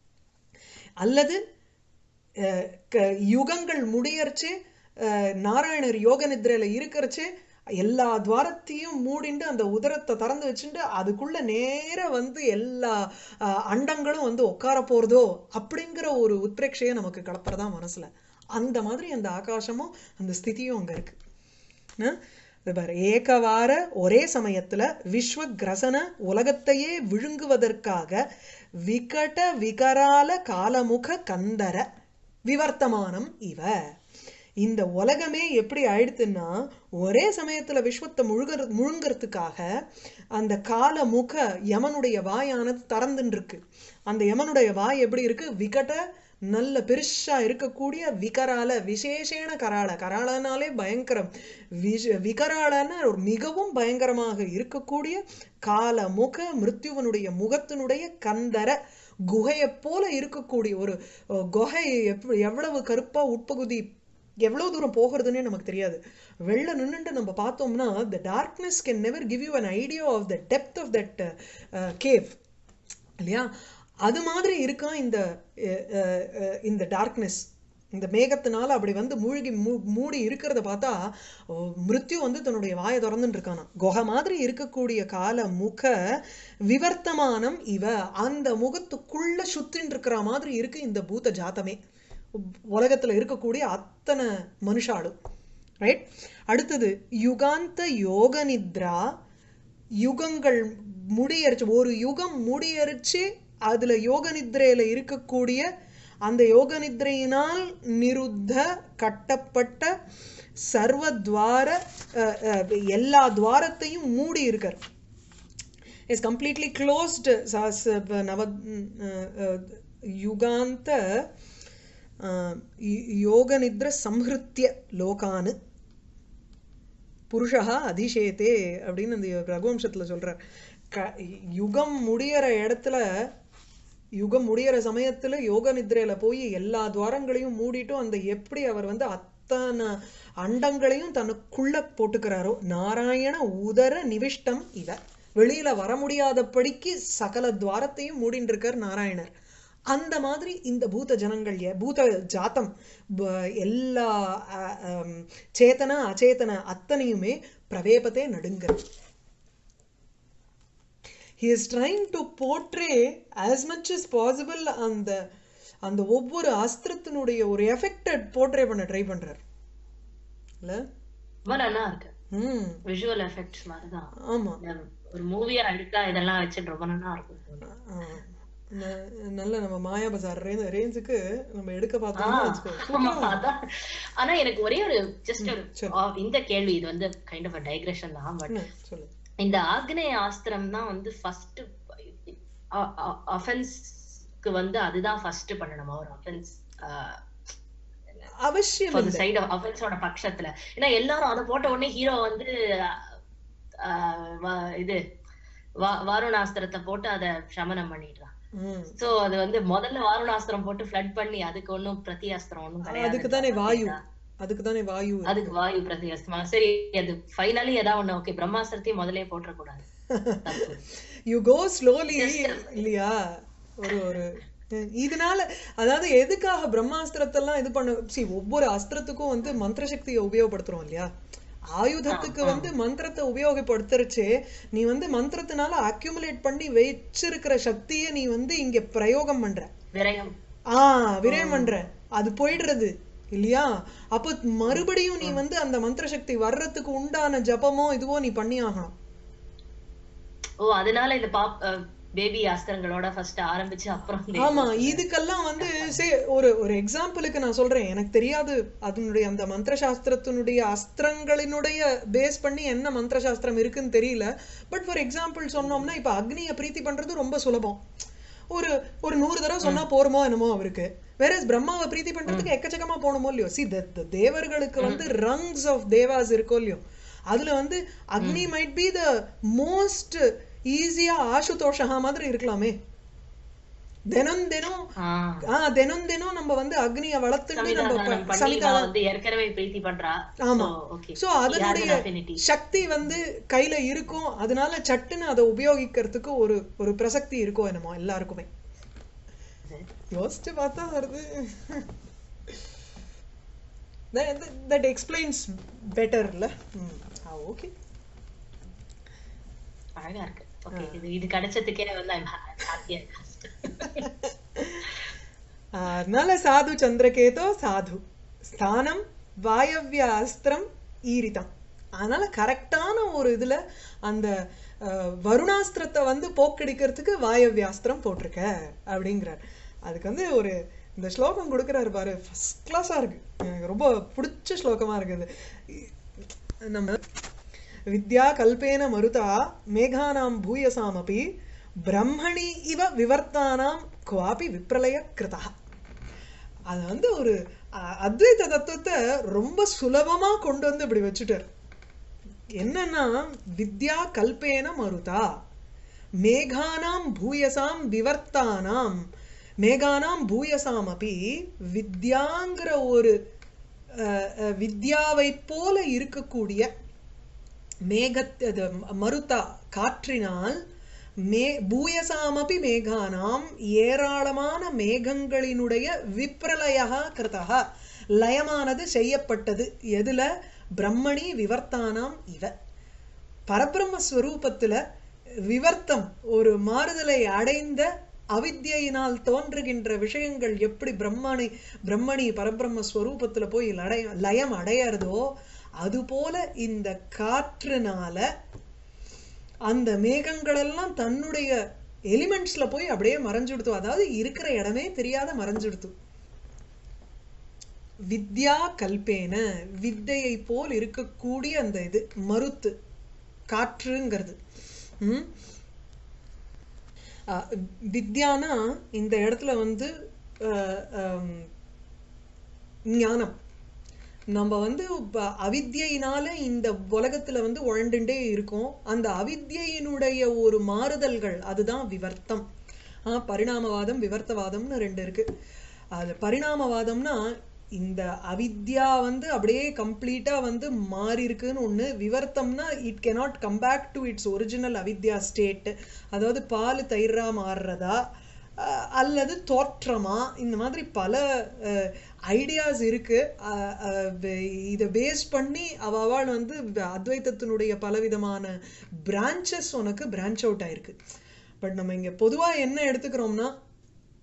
அல்லது அஹ், க- யுகங்கள் முடியறச்சே அஹ், நாராயணர் யோக நித்ரையில இருக்கறச்சே எல்லா துவாரத்தையும் மூடிண்டு அந்த உதரத்தை திறந்து வச்சுட்டு அதுக்குள்ள நேர வந்து எல்லா அஹ், அண்டங்களும் வந்து உட்கார போறதோ அப்படிங்கிற ஒரு உத்ரேட்சையை நமக்கு கலப்புறதா மனசுல அந்த மாதிரி அந்த ஆகாசமும் அந்த ஸ்திதியும் அங்க இருக்கு அஹ் இது பாரு ஏகவார ஒரே சமயத்துல விஸ்வக்ரசன உலகத்தையே விழுங்குவதற்காக விகட விகரால காலமுக கந்தர விவர்த்தமானம் இவ இந்த உலகமே எப்படி ஆயிடுத்துன்னா ஒரே சமயத்துல விஸ்வத்தை முழுகிற முழுங்கறதுக்காக அந்த கால முக யமனுடைய வாயானது திறந்துன்னு இருக்கு அந்த யமனுடைய வாய் எப்படி இருக்கு விகட நல்ல பெருசா இருக்கக்கூடிய விகரால விசேஷேன கராள கராளனாலே பயங்கரம் விஷ விகராளன ஒரு மிகவும் பயங்கரமாக இருக்கக்கூடிய கால முக மிருத்யுவனுடைய முகத்தினுடைய கந்தர குகையைப் போல இருக்கக்கூடிய ஒரு அஹ், குகை எப் எவ்வளவு கருப்பா உட்பகுதி எவ்வளவு தூரம் போகிறதுனே நமக்கு தெரியாது வெளில நின்னுட்டு நம்ம பார்த்தோம்னா the darkness can never give you an idea of the depth of that cave இல்லையா அது மாதிரி இருக்கான் இந்த அஹ், அஹ், அஹ், இந்த டார்க்னஸ் இந்த மேகத்தினால அப்படி வந்து மூழ்கி மூ- மூடி இருக்கிறத பார்த்தா ஓ, மிருத்யு வந்து தன்னுடைய வாயை திறந்துட்டு இருக்கானா குகை மாதிரி இருக்கக்கூடிய கால முக விவர்த்தமானம் இவ அந்த முகத்துக்குள்ள சுத்தின்னு இருக்கிற மாதிரி இருக்கு இந்த பூத ஜாத்தமே உலகத்துல இருக்கக்கூடிய அத்தனை மனுஷாளும் ரைட் அடுத்தது யுகாந்த யோக நித்ரா யுகங்கள் முடியரிச்சு ஒரு யுகம் முடியரிச்சு அதுல யோக நித்ரையில இருக்கக்கூடிய அந்த யோக நித்ரையினால் நிருத்த கட்டப்பட்ட சர்வ துவார அஹ், அஹ், எல்லா துவாரத்தையும் மூடி இருக்கார் இஸ் கம்ப்ளீட்லி க்ளோஸ்டு நவ அஹ், அஹ், யுகாந்த அஹ், யு- யோக நித்ர சம்ஹிருத்திய லோகானு புருஷா அதிசேத்தே அப்படின்னு அந்த ரகுவம்சத்துல சொல்றார் க யுகம் முடியற இடத்துல யுகம் முடியற சமயத்துல யோக நித்ரையில போய் எல்லா துவாரங்களையும் மூடிட்டும் அந்த எப்படி அவர் வந்து அத்தனை அண்டங்களையும் தனக்குள்ள போட்டுக்கிறாரோ நாராயண உதர நிவிஷ்டம் இவ வெளியில வர முடியாதபடிக்கு சகல துவாரத்தையும் மூடின்னு இருக்கார் நாராயணர் அந்த மாதிரி இந்த பூத ஜனங்கள் எ- பூத ஜாத்தம் ப- எல்லா அ- அம், சேத்தன அச்சேதன அத்தனையுமே பிரவேபத்தே நடுங்கிறது he is trying to portray as much as possible அந்த அந்த ஒவ்வொரு அஸ்திரத்தினுடைய ஒரு எஃபெக்டை போர்ட்ரே பண்ண ட்ரை பண்றார் இல்ல ரொம்ப நல்லா இருக்கு ம் விஷுவல் எஃபெக்ட்ஸ் மாதிரிதான் ஆமா இந்த ஒரு மூவியா எடுத்தா இதெல்லாம் வச்சுட்டு ரொம்ப நல்லா இருக்கும் ஆ. ந- நல்ல நம்ம மாயா பஜார் ரேஞ்ச் ரேஞ்சுக்கு நம்ம எடுக்க பார்த்தோம்னா வச்சுக்கோ ஆமா, அதான். ஆனா எனக்கு ஒரே ஒரு ஜஸ்ட் ஒரு சரி. ஆ, இந்த கேள்வி இது வந்து கைண்ட் ஆஃப் டைக்ரெஷன் தான் பட் என்ன சொல்லு இந்த ஆக்னேய ஆஸ்திரம் தான் வந்து ஃபர்ஸ்ட் அஃபென்ஸ்க்கு வந்து அதுதான் ஃபர்ஸ்ட் பண்ணணுமா ஒரு அஃபென்ஸ் அவசியம் ஃபார் இல்லை சைடு அஃபென்ஸோட பட்சத்துல ஏன்னா எல்லாரும் அதை போட்ட உடனே ஹீரோ வந்து ஆஹ், வ- இது வா- வாருணாஸ்திரத்தை போட்டு அதை சமனம் பண்ணிடுறான் ம். சோ அது வந்து முதல்ல வாருணாஸ்திரம் போட்டு ஃபிளட் பண்ணி அதுக்கு ஒண்ணும் பிரதியாஸ்திரம் ஒண்ணும் கிடையாது அதுக்கு தானே வாயு அதுக்கு தானே வாயு அதுக்கு வாயு பிரதியாஸ்திரமா சரி அது ஃபைனலி ஏதாவது ஒண்ணு ஓகே பிரம்மாஸ்திரத்தையும் முதல்லயே போட்டுற கூடாது தப்பு. யூ கோ ஸ்லோலி இல்லையா ஒரு ஒரு இதனால அதாவது எதுக்காக பிரம்மாஸ்திரத்தெல்லாம் இது பண்ண சி ஒவ்வொரு அஸ்திரத்துக்கும் வந்து மந்திர சக்தியை உபயோகப்படுத்துறோம் இல்லையா ஆயுதத்துக்கு வந்து மந்திரத்தை உபயோகப்படுத்துறச்சே நீ வந்து மந்திரத்தினால அக்யூமுலேட் பண்ணி வச்சிருக்கிற சக்தியை நீ வந்து இங்க பிரயோகம் பண்ற விரயம் ஆ விரயம் பண்ற அது போயிடுறது இல்லையா அப்போ மறுபடியும் நீ வந்து அந்த மந்திர சக்தி வர்றதுக்கு உண்டான ஜபமோ இதுவோ நீ பண்ணி ஆகணும் ஓ அதனால இந்த பாப் பேபி அஸ்திரங்களோட ஃபர்ஸ்ட் ஆரம்பிச்சு அப்புறம் இந்த- ஆமா இதுக்கெல்லாம் வந்து சே ஒரு ஒரு எக்ஸாம்பிளுக்கு நான் சொல்றேன் எனக்கு தெரியாது அதனுடைய அந்த மந்திர சாஸ்திரத்தினுடைய அஸ்திரங்களினுடைய பேஸ் பண்ணி என்ன மந்திர சாஸ்திரம் இருக்குன்னு தெரியல பட் ஃபார் எக்ஸாம்பிள் சொன்னோம்னா இப்ப அக்னியை பிரீத்தி பண்றது ரொம்ப சுலபம் ஒரு ஒரு நூறு தடவை சொன்னா போருமோ என்னமோ அவருக்கு வேற பிரம்மாவை பிரீத்தி பண்றதுக்கு எக்கச்சக்கமா போகணுமோ இல்லையோ சி தேவர்களுக்கு வந்து ரங்ஸ் ஆஃப் தேவாஸ் இருக்கோ இல்லையோ அதுல வந்து அக்னி மைட் பி த மோஸ்ட் ஈஸியா ஆசுதோஷா மாதிரி இருக்கலாமே தினம் தினம் ஆஹ் ஆ தினம் தினம் நம்ம வந்து அக்னியை வளர்த்துட்டு நம்ம சமிதாதானம் ப- பண்ணி சமிதா இவ வந்து ஏற்கனவே பிரீத்தி பண்றா ஆமா. ஓகே சோ அதனுடைய affinity. சக்தி வந்து கையில இருக்கும் அதனால சட்டுன்னு அதை உபயோகிக்கிறதுக்கு ஒரு ஒரு பிரசக்தி இருக்கும் என்னமோ எல்லாருக்குமே யோசிச்சு பார்த்தா வருது தட் எக்ஸ்பிளைன்ஸ் பெட்டர்ல ஓகே அழகா இருக்கு ஓகே இது இது கிடைச்சதுக்கே வந்து I'm happy. அதனால சாது சந்திரகேதோ சாது ஸ்தானம் வாயவ்ய அஸ்திரம் ஈரிதம் அதனால கரெக்டான ஒரு இதுல அந்த அஹ், வருணாஸ்திரத்தை வந்து போக்கடிக்கிறதுக்கு வாயவ்யாஸ்திரம் போட்டிருக்க அப்படிங்கிறார் அதுக்கு வந்து ஒரு இந்த ஸ்லோகம் கொடுக்குறாரு பாரு ஃபர்ஸ்ட் கிளாஸா இருக்கு எனக்கு ரொம்ப பிடிச்ச ஸ்லோகமா இருக்குது நம்ம வித்யா கல்பேன மருதா மேகானாம் பூயசாமபி பிரம்மணி இவ விவர்த்தானாம் குவாபி விப்ரலய கிருதா அது வந்து ஒரு அ- அத்வைத தத்துவத்தை ரொம்ப சுலபமா கொண்டு வந்து இப்படி வச்சுட்டார் என்னன்னா வித்யா கல்பேன மருதா மேகானாம் பூயசாம் விவர்த்தானாம் மேகானாம் பூயசாம் அப்படி வித்யாங்கிற ஒரு அஹ், அஹ், வித்யாவை போல இருக்கக்கூடிய மேகத் அது மருதா காற்றினால் மே பூயசாமபி மேகானாம் ஏராளமான மேகங்களினுடைய விப்ரலயா கிருதா லயமானது செய்யப்பட்டது எதுல பிரம்மணி விவர்த்தானாம் இவ பரபிரம்ம ஸ்வரூபத்துல விவர்த்தம் ஒரு மாறுதலை அடைந்த அவித்யினால் தோன்றுகின்ற விஷயங்கள் எப்படி பிரம்மணி பிரம்மணி பரபிரம்ம ஸ்வரூபத்துல போய் லடைய லயம் அடையறதோ அதுபோல இந்த காற்றுனால அந்த மேகங்களெல்லாம் தன்னுடைய எலிமெண்ட்ஸ்ல போய் அப்படியே மறைஞ்சுடுத்து அதாவது இருக்கிற இடமே தெரியாத மறைஞ்சுடுத்து வித்யா கல்பேன வித்தையை போல் இருக்கக்கூடிய அந்த இது மருத்து காற்றுங்கிறது ம்? அஹ், வித்யானா இந்த இடத்துல வந்து அஹ், ஹம், ஞானம் நம்ம வந்து ப- அவித்யினால இந்த உலகத்துல வந்து உழண்டுண்டே இருக்கோம் அந்த அவித்யினுடைய ஒரு மாறுதல்கள் அதுதான் விவர்த்தம் ஆஹ் பரிணாமவாதம் விவர்த்தவாதம்னு ரெண்டு இருக்கு அது பரிணாமவாதம்னா இந்த அவித்யா வந்து அப்படியே கம்ப்ளீட்டா வந்து மாறி இருக்குன்னு ஒண்ணு விவர்த்தம்னா it cannot come back to its original அவித்யா ஸ்டேட் அதாவது பால் தயிரா மாறுறதா அஹ் அல்லது தோற்றமா இந்த மாதிரி பல ஐடியாஸ் இருக்கு அஹ் அஹ் பே- இதை பேஸ் பண்ணி அவ அவள் வந்து ப- அத்வைத்தத்தினுடைய பலவிதமான பிரான்ச்சஸ் உனக்கு பிரான்ச் அவுட் ஆயிருக்கு பட் நம்ம இங்க பொதுவா என்ன எடுத்துக்கிறோம்னா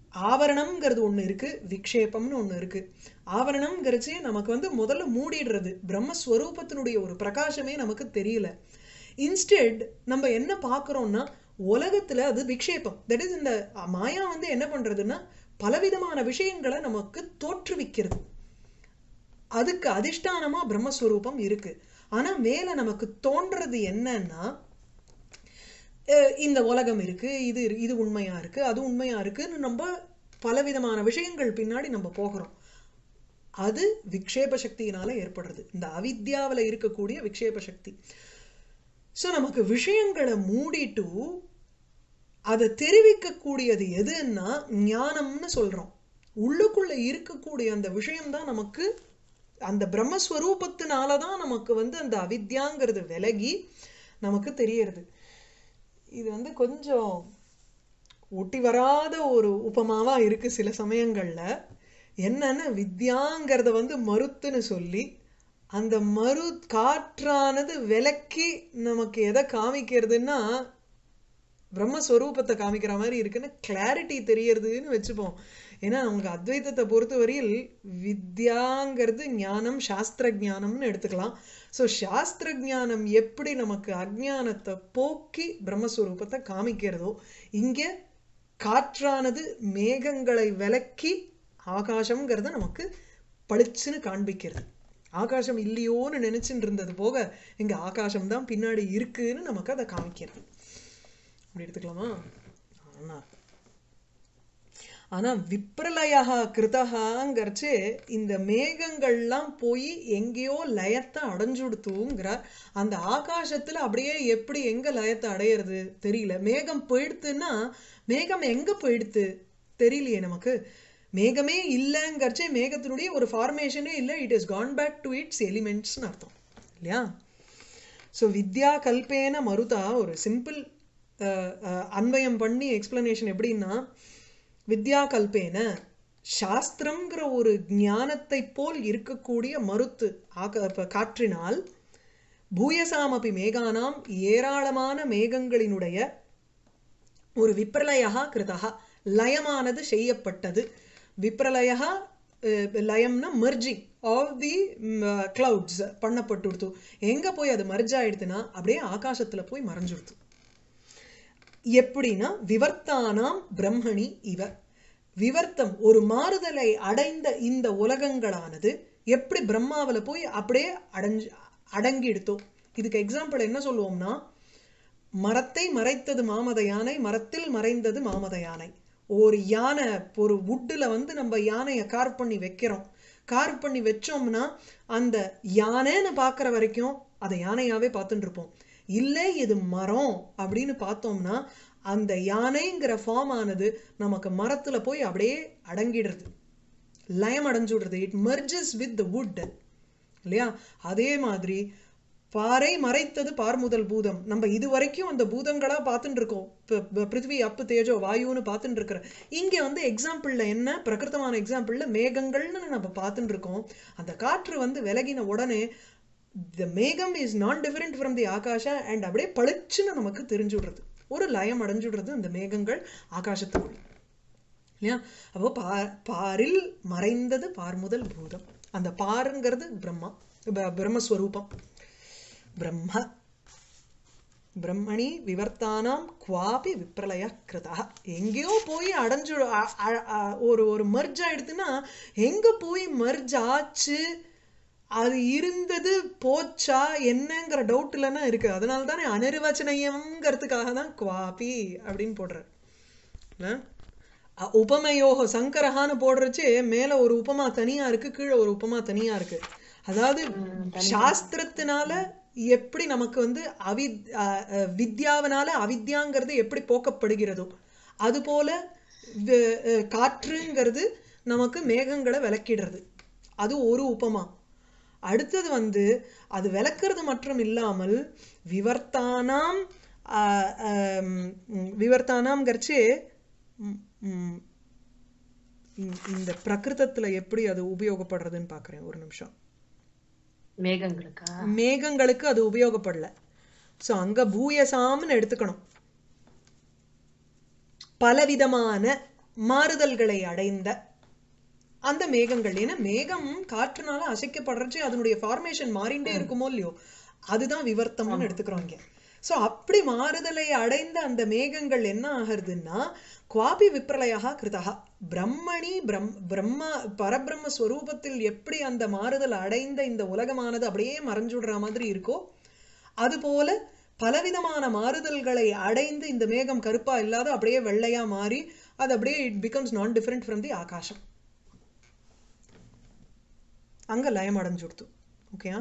ஆவரணம்ங்கிறது ஒண்ணு இருக்கு விக்ஷேபம்னு ஒண்ணு இருக்கு ஆவரணம்ங்கிறச்சே நமக்கு வந்து முதல்ல மூடிடுறது பிரம்மஸ்வரூபத்தினுடைய ஒரு பிரகாசமே நமக்கு தெரியல இன்ஸ்டெட் நம்ம என்ன பார்க்குறோம்னா உலகத்துல அது விக்ஷேபம் தட் இஸ் இந்த மாயா வந்து என்ன பண்றதுன்னா பலவிதமான விஷயங்களை நமக்கு தோற்றுவிக்கிறது அதுக்கு அதிஷ்டானமா பிரம்மஸ்வரூபம் இருக்கு ஆனா மேல நமக்கு தோன்றது என்னன்னா அஹ் இந்த உலகம் இருக்கு இது இரு- இது உண்மையா இருக்கு அது உண்மையா இருக்குன்னு நம்ம பலவிதமான விஷயங்கள் பின்னாடி நம்ம போகிறோம் அது விக்ஷேப சக்தியினால ஏற்படுறது இந்த அவித்யாவுல இருக்கக்கூடிய விக்ஷேப சக்தி ஸோ நமக்கு விஷயங்களை மூடிட்டு அதை தெரிவிக்கக்கூடியது எதுன்னா ஞானம்னு சொல்றோம் உள்ளுக்குள்ள இருக்கக்கூடிய அந்த விஷயம்தான் நமக்கு அந்த பிரம்மஸ்வரூபத்தினால தான் நமக்கு வந்து அந்த அவித்யாங்கிறது விலகி நமக்கு தெரியறது இது வந்து கொஞ்சம் ஒட்டி வராத ஒரு உபமாவா இருக்கு சில சமயங்கள்ல என்னன்னு வித்யாங்கிறத வந்து மறுத்துன்னு சொல்லி அந்த மறு காற்றானது விலக்கி நமக்கு எதை காமிக்கிறதுன்னா பிரம்மஸ்வரூபத்தை காமிக்கிற மாதிரி இருக்குன்னு கிளாரிட்டி தெரியறதுன்னு வச்சுப்போம் ஏன்னா அவங்க அத்வைதத்தை பொறுத்தவரையில் வித்யாங்கிறது ஞானம் சாஸ்திர ஞானம்னு எடுத்துக்கலாம் ஸோ சாஸ்திர ஞானம் எப்படி நமக்கு அஜ்ஞானத்தை போக்கி பிரம்மஸ்வரூபத்தை காமிக்கிறதோ இங்கே காற்றானது மேகங்களை விலக்கி ஆகாசம்ங்கிறத நமக்கு பளிச்சுன்னு காண்பிக்கிறது ஆகாசம் இல்லையோன்னு நினைச்சுட்டு இருந்தது போக இங்க ஆகாசம் தான் பின்னாடி இருக்குன்னு நமக்கு அதை காமிக்கிறது அப்படி எடுத்துக்கலாமா ஆனா ஆனா விப்ரலயா கிருதகாங்கிறச்சு இந்த மேகங்கள்லாம் போய் எங்கேயோ லயத்தை அடைஞ்சுடுத்துங்கிறார் அந்த ஆகாசத்துல அப்படியே எப்படி எங்க லயத்தை அடையிறது தெரியல மேகம் போயிடுத்துன்னா மேகம் எங்க போயிடுத்து தெரியலையே நமக்கு மேகமே இல்லைங்கிறச்சே மேகத்தினுடைய ஒரு ஃபார்மேஷனே இல்லை it is gone back to its எலிமெண்ட்ஸ்னு அர்த்தம் இல்லையா ஸோ வித்யா கல்பேன மருதா ஒரு சிம்பிள் அன்வயம் பண்ணி எக்ஸ்பிளனேஷன் எப்படின்னா வித்யா கல்பேன சாஸ்திரம்ங்கிற ஒரு ஞானத்தை போல் இருக்கக்கூடிய மருத்து ஆக இப்ப காற்றினால் பூயசாமபி மேகானாம் ஏராளமான மேகங்களினுடைய ஒரு விப்ரலயா கிருதா லயமானது செய்யப்பட்டது விப்ரலயா லயம்னா மர்ஜிங் ஆஃப் தி கிளவுட்ஸ் பண்ணப்பட்டுடுத்து எங்க போய் அது மர்ஜ் ஆயிடுதுன்னா அப்படியே ஆகாசத்துல போய் மறைஞ்சுடுத்து எப்படின்னா விவர்த்தானாம் பிரம்மணி இவ விவர்த்தம் ஒரு மாறுதலை அடைந்த இந்த உலகங்களானது எப்படி பிரம்மாவில் போய் அப்படியே அடைஞ்சு அடங்கிடுத்தோ இதுக்கு எக்ஸாம்பிள் என்ன சொல்லுவோம்னா மரத்தை மறைத்தது மாமத யானை மரத்தில் மறைந்தது மாமத யானை ஒரு யானை ஒரு வுட்டில் வந்து நம்ம யானையை கார் பண்ணி வைக்கிறோம் கார் பண்ணி வச்சோம்னா அந்த யானைன்னு பார்க்குற வரைக்கும் அதை யானையாவே பார்த்துட்டு இருப்போம் இல்லை இது மரம் அப்படின்னு பார்த்தோம்னா அந்த யானைங்கிற ஃபார்ம் ஆனது நமக்கு மரத்துல போய் அப்படியே அடங்கிடுறது லயம் அடைஞ்சுடுறது it merges with the wood இல்லையா அதே மாதிரி பாறை மறைத்தது பார்முதல் பூதம் நம்ம இது வரைக்கும் அந்த பூதங்களா பார்த்துட்டு இருக்கோம் பிருத்திவி அப்பு தேஜோ வாயுன்னு பார்த்துட்டு இருக்கிற இங்க வந்து எக்ஸாம்பிள்ல என்ன பிரகிருத்தமான எக்ஸாம்பிள்ல மேகங்கள்னு நம்ம பார்த்துட்டு இருக்கோம் அந்த காற்று வந்து விலகின உடனே த மேகம் is not different from the ஆகாஷா அண்ட் அப்படியே பளிச்சுன்னு நமக்கு தெரிஞ்சுடுறது ஒரு லயம் அடைஞ்சுடுறது அந்த மேகங்கள் ஆகாசத்துக்குள் இல்லையா அப்போ பா பாரில் மறைந்தது பார்முதல் பூதம் அந்த பாருங்கிறது பிரம்மா பிரம்மஸ்வரூபம் பிரம்ம பிரம்மணி விவர்த்தானாம் குவாபி விப்ரலய கிருதா எங்கேயோ போய் அடைஞ்சு ஒரு ஒரு மர்ஜ் ஆயிடுதுன்னா எங்க போய் மர்ஜ் ஆச்சு அது இருந்தது போச்சா என்னங்கிற டவுட் இல்லைன்னா இருக்கு அதனால தானே அனிர்வச்சனயம்ங்கிறதுக்காக தான் குவாபி அப்படின்னு போடுறார் உபமயோக சங்கரஹான்னு போடுறச்சு மேல ஒரு உபமா தனியா இருக்கு கீழே ஒரு உபமா தனியா இருக்கு அதாவது சாஸ்திரத்தினால எப்படி நமக்கு வந்து அவி வித்யாவினால அவித்யாங்கிறது எப்படி போக்கப்படுகிறதோ அது போல காற்றுங்கிறது நமக்கு மேகங்களை விளக்கிடுறது அது ஒரு உபமா அடுத்தது வந்து அது விளக்குறது மற்றும் இல்லாமல் விவர்த்தானாம் விவர்த்தானாம்ங்கிறச்சே இந்த பிரகிருதத்துல எப்படி அது உபயோகப்படுறதுன்னு பாக்குறேன் ஒரு நிமிஷம் மேகங்களுக்கா மேகங்களுக்கு அது உபயோகப்படல சோ அங்க பூயசாம்னு எடுத்துக்கணும் பலவிதமான மாறுதல்களை அடைந்த அந்த மேகங்கள் ஏன்னா மேகம் காற்றுனால அசைக்கப்படுறச்சு அதனுடைய ஃபார்மேஷன் மாறிண்டே இருக்குமோ இல்லையோ அதுதான் விவர்த்தம்னு எடுத்துக்கிறோம் இங்க சோ அப்படி மாறுதலை அடைந்த அந்த மேகங்கள் என்ன ஆகுறதுன்னா குவாபி விப்ரலயா கிருதா பிரம்மணி பிரம் பிரம்ம பரபிரம்ம ஸ்வரூபத்தில் எப்படி அந்த மாறுதல் அடைந்த இந்த உலகமானது அப்படியே மறைஞ்சுடுற மாதிரி இருக்கோ அதுபோல பலவிதமான மாறுதல்களை அடைந்து இந்த மேகம் கருப்பா இல்லாத அப்படியே வெள்ளையா மாறி அது அப்படியே it becomes non different from the ஆகாசம் அங்க லயம் அடைஞ்சுடுத்து ஓகேயா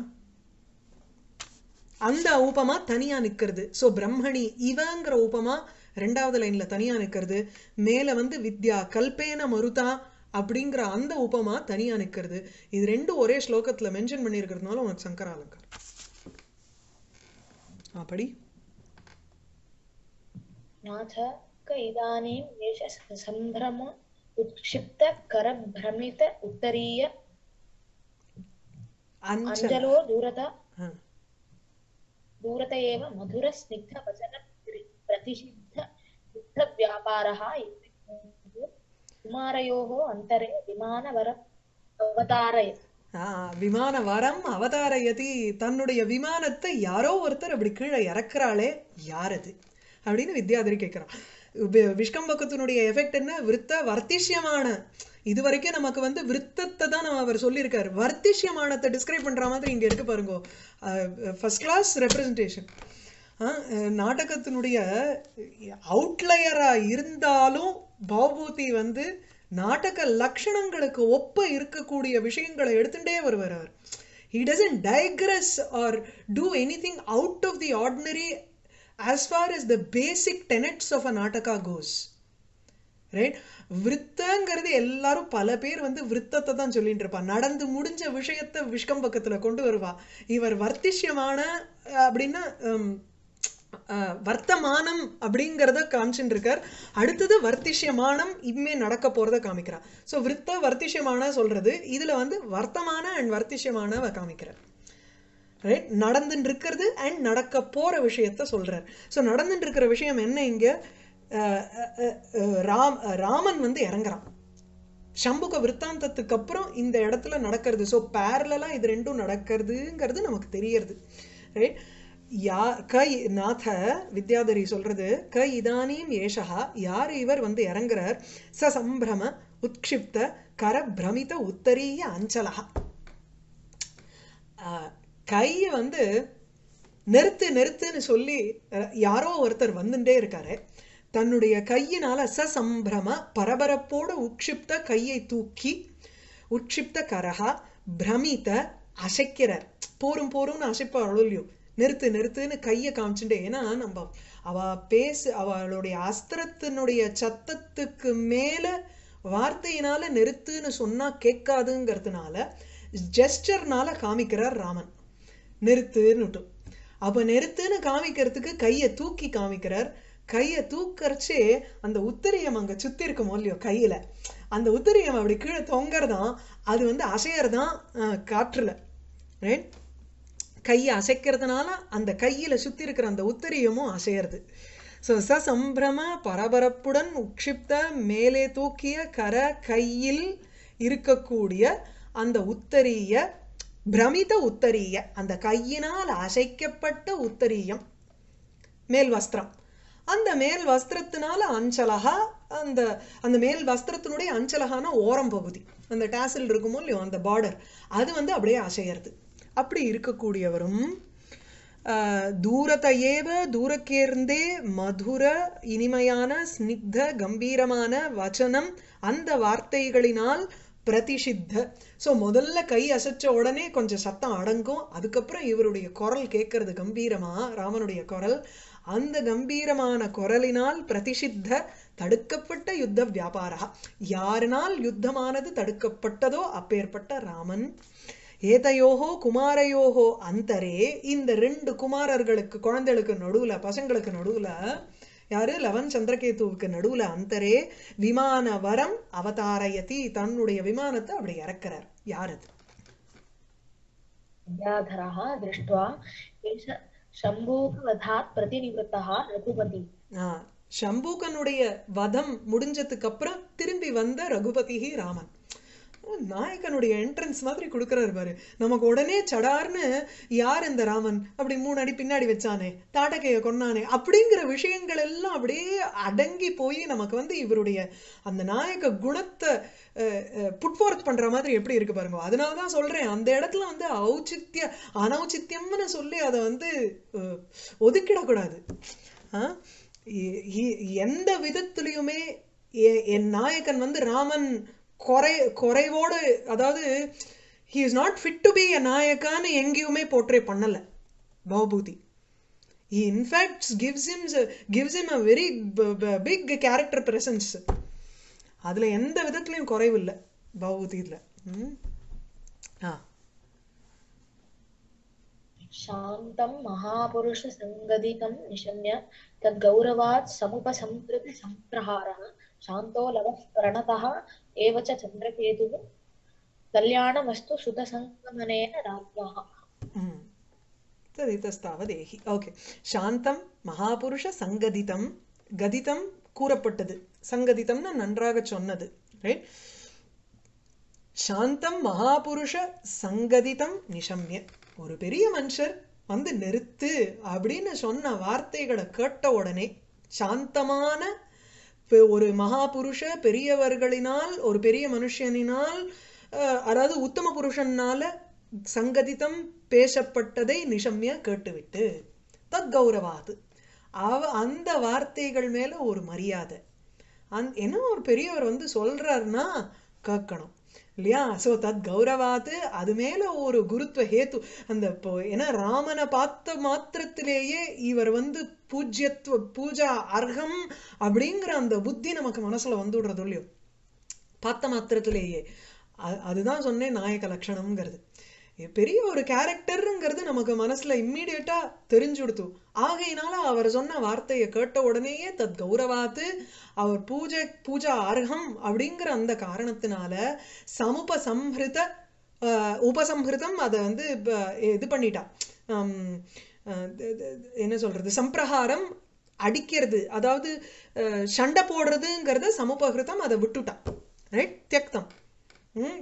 அந்த உபமா தனியா நிக்கிறது சோ பிரம்மணி இவங்கிற உபமா ரெண்டாவது லைன்ல தனியா நிக்கிறது மேல வந்து வித்யா கல்பேன மருதா அப்படிங்கிற அந்த உபமா தனியா நிக்கிறது இது ரெண்டும் ஒரே ஸ்லோகத்துல மென்ஷன் பண்ணியிருக்கிறதுனால உனக்கு சங்கர அலங்கார் அப்படி नाथ क इदानीम् एष सम्भ्रम उत्क्षिप्त करभ्रमित उत्तरीय அஞ்சல் अञ्जलो दूरत ஆ. दूरत एव मधुर स्निग्ध वचन प्रतिषिद्ध युद्धव्यापारः इति कुमारयोः अन्तरे विमानवर अवतारय ஆ, விமான வரம் அவதாரயதி தன்னுடைய விமானத்தை யாரோ ஒருத்தர் அப்படி கீழே இறக்குறாளே யார் அது அப்படின்னு வித்யாதரி கேட்கிறான் வி- விஷ்கம்பக்கத்தினுடைய எஃபெக்ட் என்ன விருத்த வர்த்திஷ்யமான இது வரைக்கும் நமக்கு வந்து விருத்தத்தை தான் நம்ம அவர் சொல்லியிருக்காரு வர்த்திஷ்யமானத்தை டிஸ்கிரைப் பண்ற மாதிரி இங்க இருக்கு பாருங்க ஃபர்ஸ்ட் கிளாஸ் ரெப்ரசன்டேஷன் நாடகத்தினுடைய அவுட்லயரா இருந்தாலும் பவபூதி வந்து நாடக லட்சணங்களுக்கு ஒப்ப இருக்கக்கூடிய விஷயங்களை எடுத்துட்டே வருவார் அவர் he doesn't digress or do anything out of the ordinary as far as the basic tenets of a nataka goes right விருத்தங்கிறது எல்லாரும் பல பேர் வந்து விருத்தத்தை தான் சொல்லிட்டு இருப்பா நடந்து முடிஞ்ச விஷயத்த விஷ்கம்பக்கத்துல கொண்டு வருவா இவர் வர்த்திஷ்யமான அஹ், அப்படின்னா ஹம், அஹ், வர்த்தமானம் அப்படிங்கிறத காமிச்சுட்டு இருக்கார் அடுத்தது வர்த்திஷ்யமானம் இனிமே நடக்க போறத காமிக்கிறார் ஸோ விருத்த வர்த்திஷ்யமான சொல்றது இதுல வந்து வர்த்தமான அண்ட் வர்த்திஷ்யமான காமிக்கிறார் ரைட் நடந்துட்டு இருக்கிறது அண்ட் நடக்க போற விஷயத்த சொல்றார் ஸோ நடந்துட்டு இருக்கிற விஷயம் என்ன இங்க அஹ், அஹ், அஹ், ராம் ராமன் வந்து இறங்குறான் சம்புக விற்த்தாந்தத்துக்கு அப்புறம் இந்த இடத்துல நடக்கிறது ஸோ பேரலா இது ரெண்டும் நடக்கிறதுங்கிறது நமக்கு தெரியறது ரைட் யா க இ- நாத வித்யாதரி சொல்றது க இதானீம் ஏஷா யார் இவர் வந்து இறங்குறார் ச சம்பிரம உத்க்ஷிப்த கர பிரமித உத்தரிய அஞ்சலகா ஆஹ், கையை வந்து நிறுத்து நிறுத்துன்னு சொல்லி அஹ், யாரோ ஒருத்தர் வந்துட்டே இருக்காரு தன்னுடைய கையினால சசம்பிரம பரபரப்போட உட்சிப்த கையை தூக்கி உட்சிப்த கரகா பிரமித அசைக்கிறார் போரும் போரும்னு அசைப்பாளோ இல்லையோ நிறுத்து நிறுத்துன்னு கையை காமிச்சுட்டே ஏன்னா நம்ம அவ பேசு அவளுடைய அஸ்திரத்தினுடைய சத்தத்துக்கு மேல வார்த்தையினால நிறுத்துன்னு சொன்னா கேட்காதுங்கிறதுனால ஜெஸ்டர்னால காமிக்கிறார் ராமன் நிறுத்துன்னுட்டு அப்ப நிறுத்துன்னு காமிக்கிறதுக்கு கையை தூக்கி காமிக்கிறார் கையை தூக்கறச்சே அந்த உத்தரியம் அங்க சுத்தி இருக்குமோ இல்லையோ கையில அந்த உத்தரியம் அப்படி கீழே தொங்கறதான் அது வந்து அசையறதான் அஹ், காற்றுல ரைட் கையை அசைக்கிறதுனால அந்த கையில சுத்தி இருக்கிற அந்த உத்தரியமும் அசையறது ஸோ ச சம்பிரம பரபரப்புடன் உட்சிப்த மேலே தூக்கிய கர கையில் இருக்கக்கூடிய அந்த உத்தரிய பிரமித உத்தரிய அந்த கையினால் அசைக்கப்பட்ட உத்தரியம் மேல் வஸ்திரம் அந்த மேல் வஸ்திரத்தினால அஞ்சலகா அந்த அந்த மேல் வஸ்திரத்தினுடைய அஞ்சலகான ஓரம் பகுதி அந்த டாசில் இருக்குமோ இல்லையோ அந்த பார்டர் அது வந்து அப்படியே அசையறது அப்படி இருக்கக்கூடியவரும் ஆஹ், தூரத்தையேவ தூரக்கேர்ந்தே மதுர இனிமையான ஸ்னிக்த கம்பீரமான வச்சனம் அந்த வார்த்தைகளினால் பிரதிஷித்த ஸோ முதல்ல கை அசைச்ச உடனே கொஞ்சம் சத்தம் அடங்கும் அதுக்கப்புறம் இவருடைய குரல் கேட்கறது கம்பீரமா ராமனுடைய குரல் அந்த கம்பீரமான குரலினால் பிரதிஷித்த தடுக்கப்பட்ட யுத்த வியாபாரா யாரினால் யுத்தமானது தடுக்கப்பட்டதோ அப்பேற்பட்ட ராமன் ஏதையோகோ குமாரையோகோ அந்தரே இந்த ரெண்டு குமாரர்களுக்கு குழந்தைகளுக்கு நடுவுல பசங்களுக்கு நடுவுல யாரு லவன் சந்திரகேதுவுக்கு நடுவுல அந்தரே விமான வரம் அவதாரயதி தன்னுடைய விமானத்தை அப்படி இறக்குறார் யார் அது विद्याधरः दृष्ट्वा एष शम्भोः वधात् प्रतिनिवृत्तः रघुपति ஆ, சம்பூகனுடைய வதம் முடிஞ்சதுக்கு அப்புறம் திரும்பி வந்த ரகுபதி ராமன் நாயகனுடைய என்ட்ரன்ஸ் மாதிரி கொடுக்குறாரு பாரு நமக்கு உடனே சடார்னு யார் இந்த ராமன் அப்படி மூணு அடி பின்னாடி வச்சானே தாட்டகைய கொன்னானே அப்படிங்கிற விஷயங்கள் எல்லாம் அப்படியே அடங்கி போய் நமக்கு வந்து இவருடைய அந்த நாயக குணத்தை புட்ஃபோர்த் பண்ற மாதிரி எப்படி இருக்கு பாருங்க அதனால தான் சொல்றேன் அந்த இடத்துல வந்து ஔச்சித்ய அனௌச்சித்யம்னு சொல்லி அதை வந்து அஹ், ஒதுக்கிடக்கூடாது ஆ? எ- எ- எந்த விதத்திலையுமே எ- என் நாயகன் வந்து ராமன் குறை குறைவோடு அதாவது he is not fit to be a நாயக்கான்னு எங்கேயுமே போர்ட்ரே பண்ணல Bhavabhuti he in fact gives him gives him a very b- b- big character presence அதுல எந்த விதத்துலயும் குறைவில்லை பவபூதியில் ம் ஆ शान्तं महापुरुषसङ्गदितं निशम्य तद्गौरवात् समुपसंहृति सम्प्रहारः शान्तो लवः प्रणतः एव च चन्द्रकेतुः कल्याणमस्तु सुतसङ्गमनेन राज्ञः ம் ததிதஸ்தாவதேஹி ஓகே சாந்தம் மகாபுருஷ சங்கதிதம் கதிதம் கூறப்பட்டது சங்கதிதம்னா நன்றாக சொன்னது ரைட் சாந்தம் மகாபுருஷ சங்கதிதம் நிஷம்ய ஒரு பெரிய மனுஷர் வந்து நிறுத்து அப்படின்னு சொன்ன வார்த்தைகளை கேட்ட உடனே சாந்தமான பெ- ஒரு மகாபுருஷ பெரியவர்களினால் ஒரு பெரிய மனுஷனினால் அஹ், அதாவது உத்தம புருஷனால சங்கதிதம் பேசப்பட்டதை நிஷம்ய கேட்டுவிட்டு தத் கௌரவாது அவ அந்த வார்த்தைகள் மேல ஒரு மரியாதை அந் என்ன ஒரு பெரியவர் வந்து சொல்றாருன்னா கேட்கணும் இல்லையா சோ தத் கௌரவாத்து அது மேல ஒரு குருத்வ ஹேத்து அந்த இப்போ ஏன்னா ராமனை பார்த்த மாத்திரத்திலேயே இவர் வந்து பூஜ்யத்துவ பூஜா அர்ஹம் அப்படிங்கிற அந்த புத்தி நமக்கு மனசுல வந்து விடுறது இல்லையோ பார்த்த மாத்திரத்திலேயே அ- அதுதான் சொன்னேன் நாயக லட்சணம்ங்கிறது எ- பெரிய ஒரு கேரக்டருங்கிறது நமக்கு மனசுல இம்மீடியட்டா தெரிஞ்சுடுத்து ஆகையினால அவர் சொன்ன வார்த்தையை கேட்ட உடனேயே தத் கௌரவாத்து அவர் பூஜை பூஜா அர்ஹம் அப்படிங்கிற அந்த காரணத்தினால சமுபசம்ஹிருத அஹ், உபசம்ஹிருதம் அதை வந்து ப- இது பண்ணிட்டா ஹம், அஹ், த- த- என்ன சொல்றது சம்பிரஹாரம் அடிக்கிறது அதாவது அஹ், சண்டை போடுறதுங்கிறத சமுபகிருதம் அதை விட்டுட்டா ரைட் தியக்தம் ம்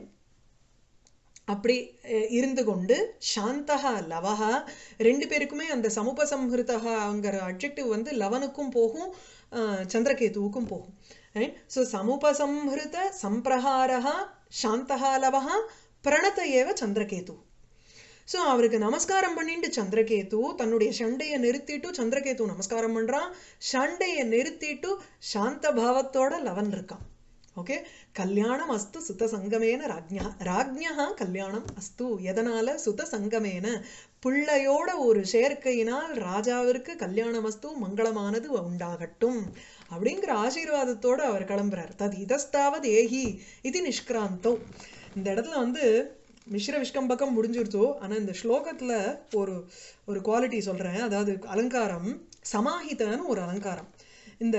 அப்படி அஹ், இருந்து கொண்டு சாந்தகா லவஹா ரெண்டு பேருக்குமே அந்த சமுபசம்ஹிருதகாங்கிற அட்ஜெக்டிவ் வந்து லவனுக்கும் போகும் அஹ், சந்திரகேதுவுக்கும் போகும் ஸோ சமுபசம்ஹிருத சம்பிரஹாரஹா சாந்தகா லவஹா பிரணத ஏவ சந்திரகேது ஸோ அவருக்கு நமஸ்காரம் பண்ணிட்டு சந்திரகேது தன்னுடைய சண்டையை நிறுத்திட்டு சந்திரகேது நமஸ்காரம் பண்றான் சண்டையை நிறுத்திட்டு சாந்த பாவத்தோட லவன் இருக்கான் ஓகே கல்யாணம் அஸ்து சுத சங்கமேன ராஜ்யா ராஜ்யா கல்யாணம் அஸ்து எதனால சுத சங்கமேன பிள்ளையோட ஒரு சேர்க்கையினால் ராஜாவிற்கு கல்யாணம் அஸ்து மங்களமானது உண்டாகட்டும் அப்படிங்கிற ஆசீர்வாதத்தோட அவர் கிளம்புறார் தத் இதஸ்தாவது ஏகி இது நிஷ்கிராந்தோ இந்த இடத்துல வந்து மிஸ்ர விஷ்கம்பக்கம் முடிஞ்சிருச்சோ ஆனா இந்த ஸ்லோகத்துல ஒரு ஒரு குவாலிட்டி சொல்றேன் அதாவது அலங்காரம் சமாஹிதன்னு ஒரு அலங்காரம் இந்த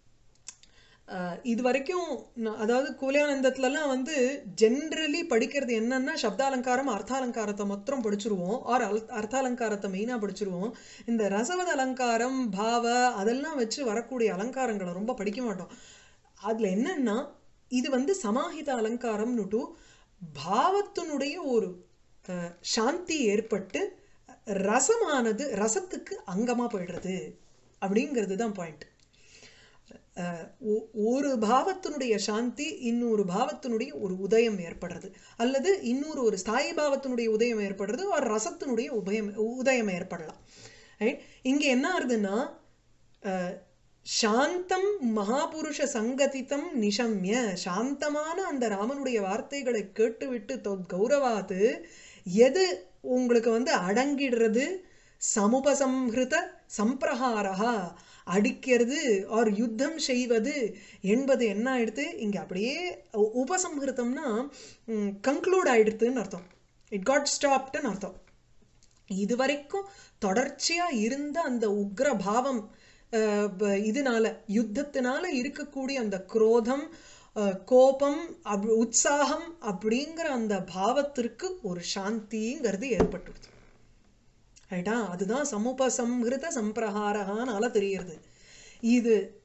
அஹ், இது வரைக்கும் நான் அதாவது கூலியானந்தத்துலலாம் வந்து ஜென்ரலி படிக்கிறது என்னன்னா சப்தாலங்காரம் அர்த்தாலங்காரத்தை மாத்திரம் படிச்சிருவோம் ஆர் அல் அர்த்தாலங்காரத்தை மெயினாக படிச்சிருவோம் இந்த ரசவத அலங்காரம் பாவ அதெல்லாம் வச்சு வரக்கூடிய அலங்காரங்களை ரொம்ப படிக்க மாட்டோம் அதுல என்னன்னா இது வந்து சமாஹித அலங்காரம்னுட்டு பாவத்தினுடைய ஒரு அஹ், சாந்தி ஏற்பட்டு ரசமானது ரசத்துக்கு அங்கமா போயிடுறது அப்படிங்கிறது தான் பாயிண்ட் அஹ் ஒ- ஒரு பாவத்தினுடைய சாந்தி இன்னொரு பாவத்தினுடைய ஒரு உதயம் ஏற்படுறது அல்லது இன்னொரு ஒரு ஸ்தாயி பாவத்தினுடைய உதயம் ஏற்படுறது ஒரு ரசத்தினுடைய உபயம் உதயம் ஏற்படலாம் ரைட் இங்க என்ன ஆகுதுன்னா அஹ், சாந்தம் மகாபுருஷ சங்கதித்தம் நிஷம்ய சாந்தமான அந்த ராமனுடைய வார்த்தைகளை கேட்டுவிட்டு தொ- கௌரவாது எது உங்களுக்கு வந்து அடங்கிடுறது சமுபசம்ஹிருத சம்பிரஹாரஹா அடிக்கிறது ஆர் யுத்தம் செய்வது என்பது என்ன ஆயிடுது இங்க அப்படியே உ- உபசம்ஹிருதம்னா கன்க்ளூட் ஆயிடுதுன்னு அர்த்தம் இட் காட் ஸ்டாப்டுன்னு அர்த்தம் இதுவரைக்கும் தொடர்ச்சியா இருந்த அந்த உக்ர பாவம் அஹ், ப- இதனால யுத்தத்தினால இருக்கக்கூடிய அந்த குரோதம் அஹ், கோபம் அப் உற்சாகம் அப்படிங்கிற அந்த பாவத்திற்கு ஒரு சாந்திங்கிறது ஏற்பட்டுடுது ரைட்டா அதுதான் சமுபசம்ஹிருத சம்பிரஹாரகானால தெரியுது இது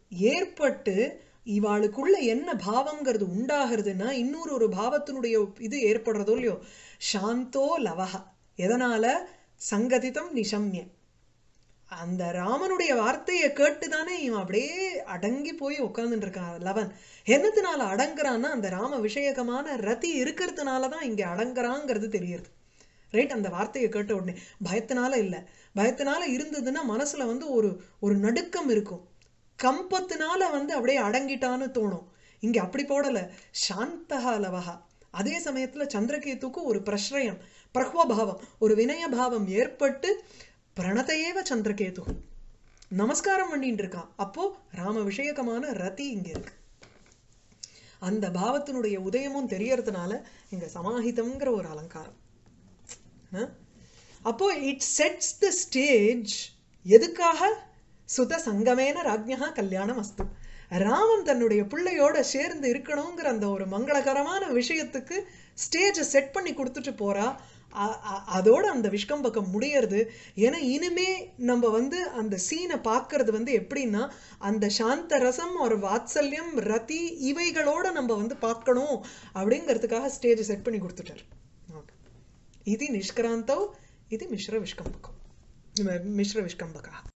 ஏற்பட்டு இவாளுக்குள்ள என்ன பாவம்ங்கிறது உண்டாகிறதுன்னா இன்னொரு ஒரு பாவத்தினுடைய இது ஏற்படுறதோ இல்லையோ சாந்தோ லவஹ எதனால சங்கதிதம் நிஷம்ய அந்த ராமனுடைய வார்த்தையை கேட்டு தானே இவன் அப்படியே அடங்கி போய் உட்கார்ந்துட்டு இருக்கான் லவன் என்னத்தினால அடங்குறான்னா அந்த ராம விஷயகமான ரதி இருக்கிறதுனால தான் இங்க அடங்குறாங்கிறது தெரியுது ரைட் அந்த வார்த்தையை கேட்ட உடனே பயத்தினால இல்ல பயத்தினால இருந்ததுன்னா மனசுல வந்து ஒரு ஒரு நடுக்கம் இருக்கும் கம்பத்தினால வந்து அப்படியே அடங்கிட்டான்னு தோணும் இங்க அப்படி போடல சாந்தகா லவஹா அதே சமயத்துல சந்திரகேத்துக்கு ஒரு பிரஷ்ரயம் பிரஹ்வபாவம் ஒரு வினய பாவம் ஏற்பட்டு பிரணதையேவ சந்திரகேது நமஸ்காரம் பண்ணிட்டு இருக்கான் அப்போ ராம விஷயகமான ரதி இங்க இருக்கு அந்த பாவத்தினுடைய உதயமும் தெரியறதுனால இங்க சமாஹிதம்ங்கிற ஒரு அலங்காரம் அஹ்? அப்போ இட் செட்ஸ் த ஸ்டேஜ் எதுக்காக சுத சங்கமேன ராஜ்ஞா கல்யாணம் அஸ்து ராமன் தன்னுடைய பிள்ளையோட சேர்ந்து இருக்கணுங்கிற அந்த ஒரு மங்களகரமான விஷயத்துக்கு ஸ்டேஜை செட் பண்ணி கொடுத்துட்டு போறா அ- அ- அதோட அந்த விஷ்கம்பக்கம் முடியறது ஏன்னா இனிமே நம்ம வந்து அந்த சீனை பார்க்கறது வந்து எப்படின்னா அந்த சாந்த ரசம் ஒரு வாத்சல்யம் ரதி இவைகளோட நம்ம வந்து பார்க்கணும் அப்படிங்கிறதுக்காக ஸ்டேஜ் செட் பண்ணி கொடுத்துட்டார் Okay. இது நிஷ்கிராந்தோ இது மிஸ்ர விஷ்கம்பகம் மிஸ்ர விஷ்கம்பகா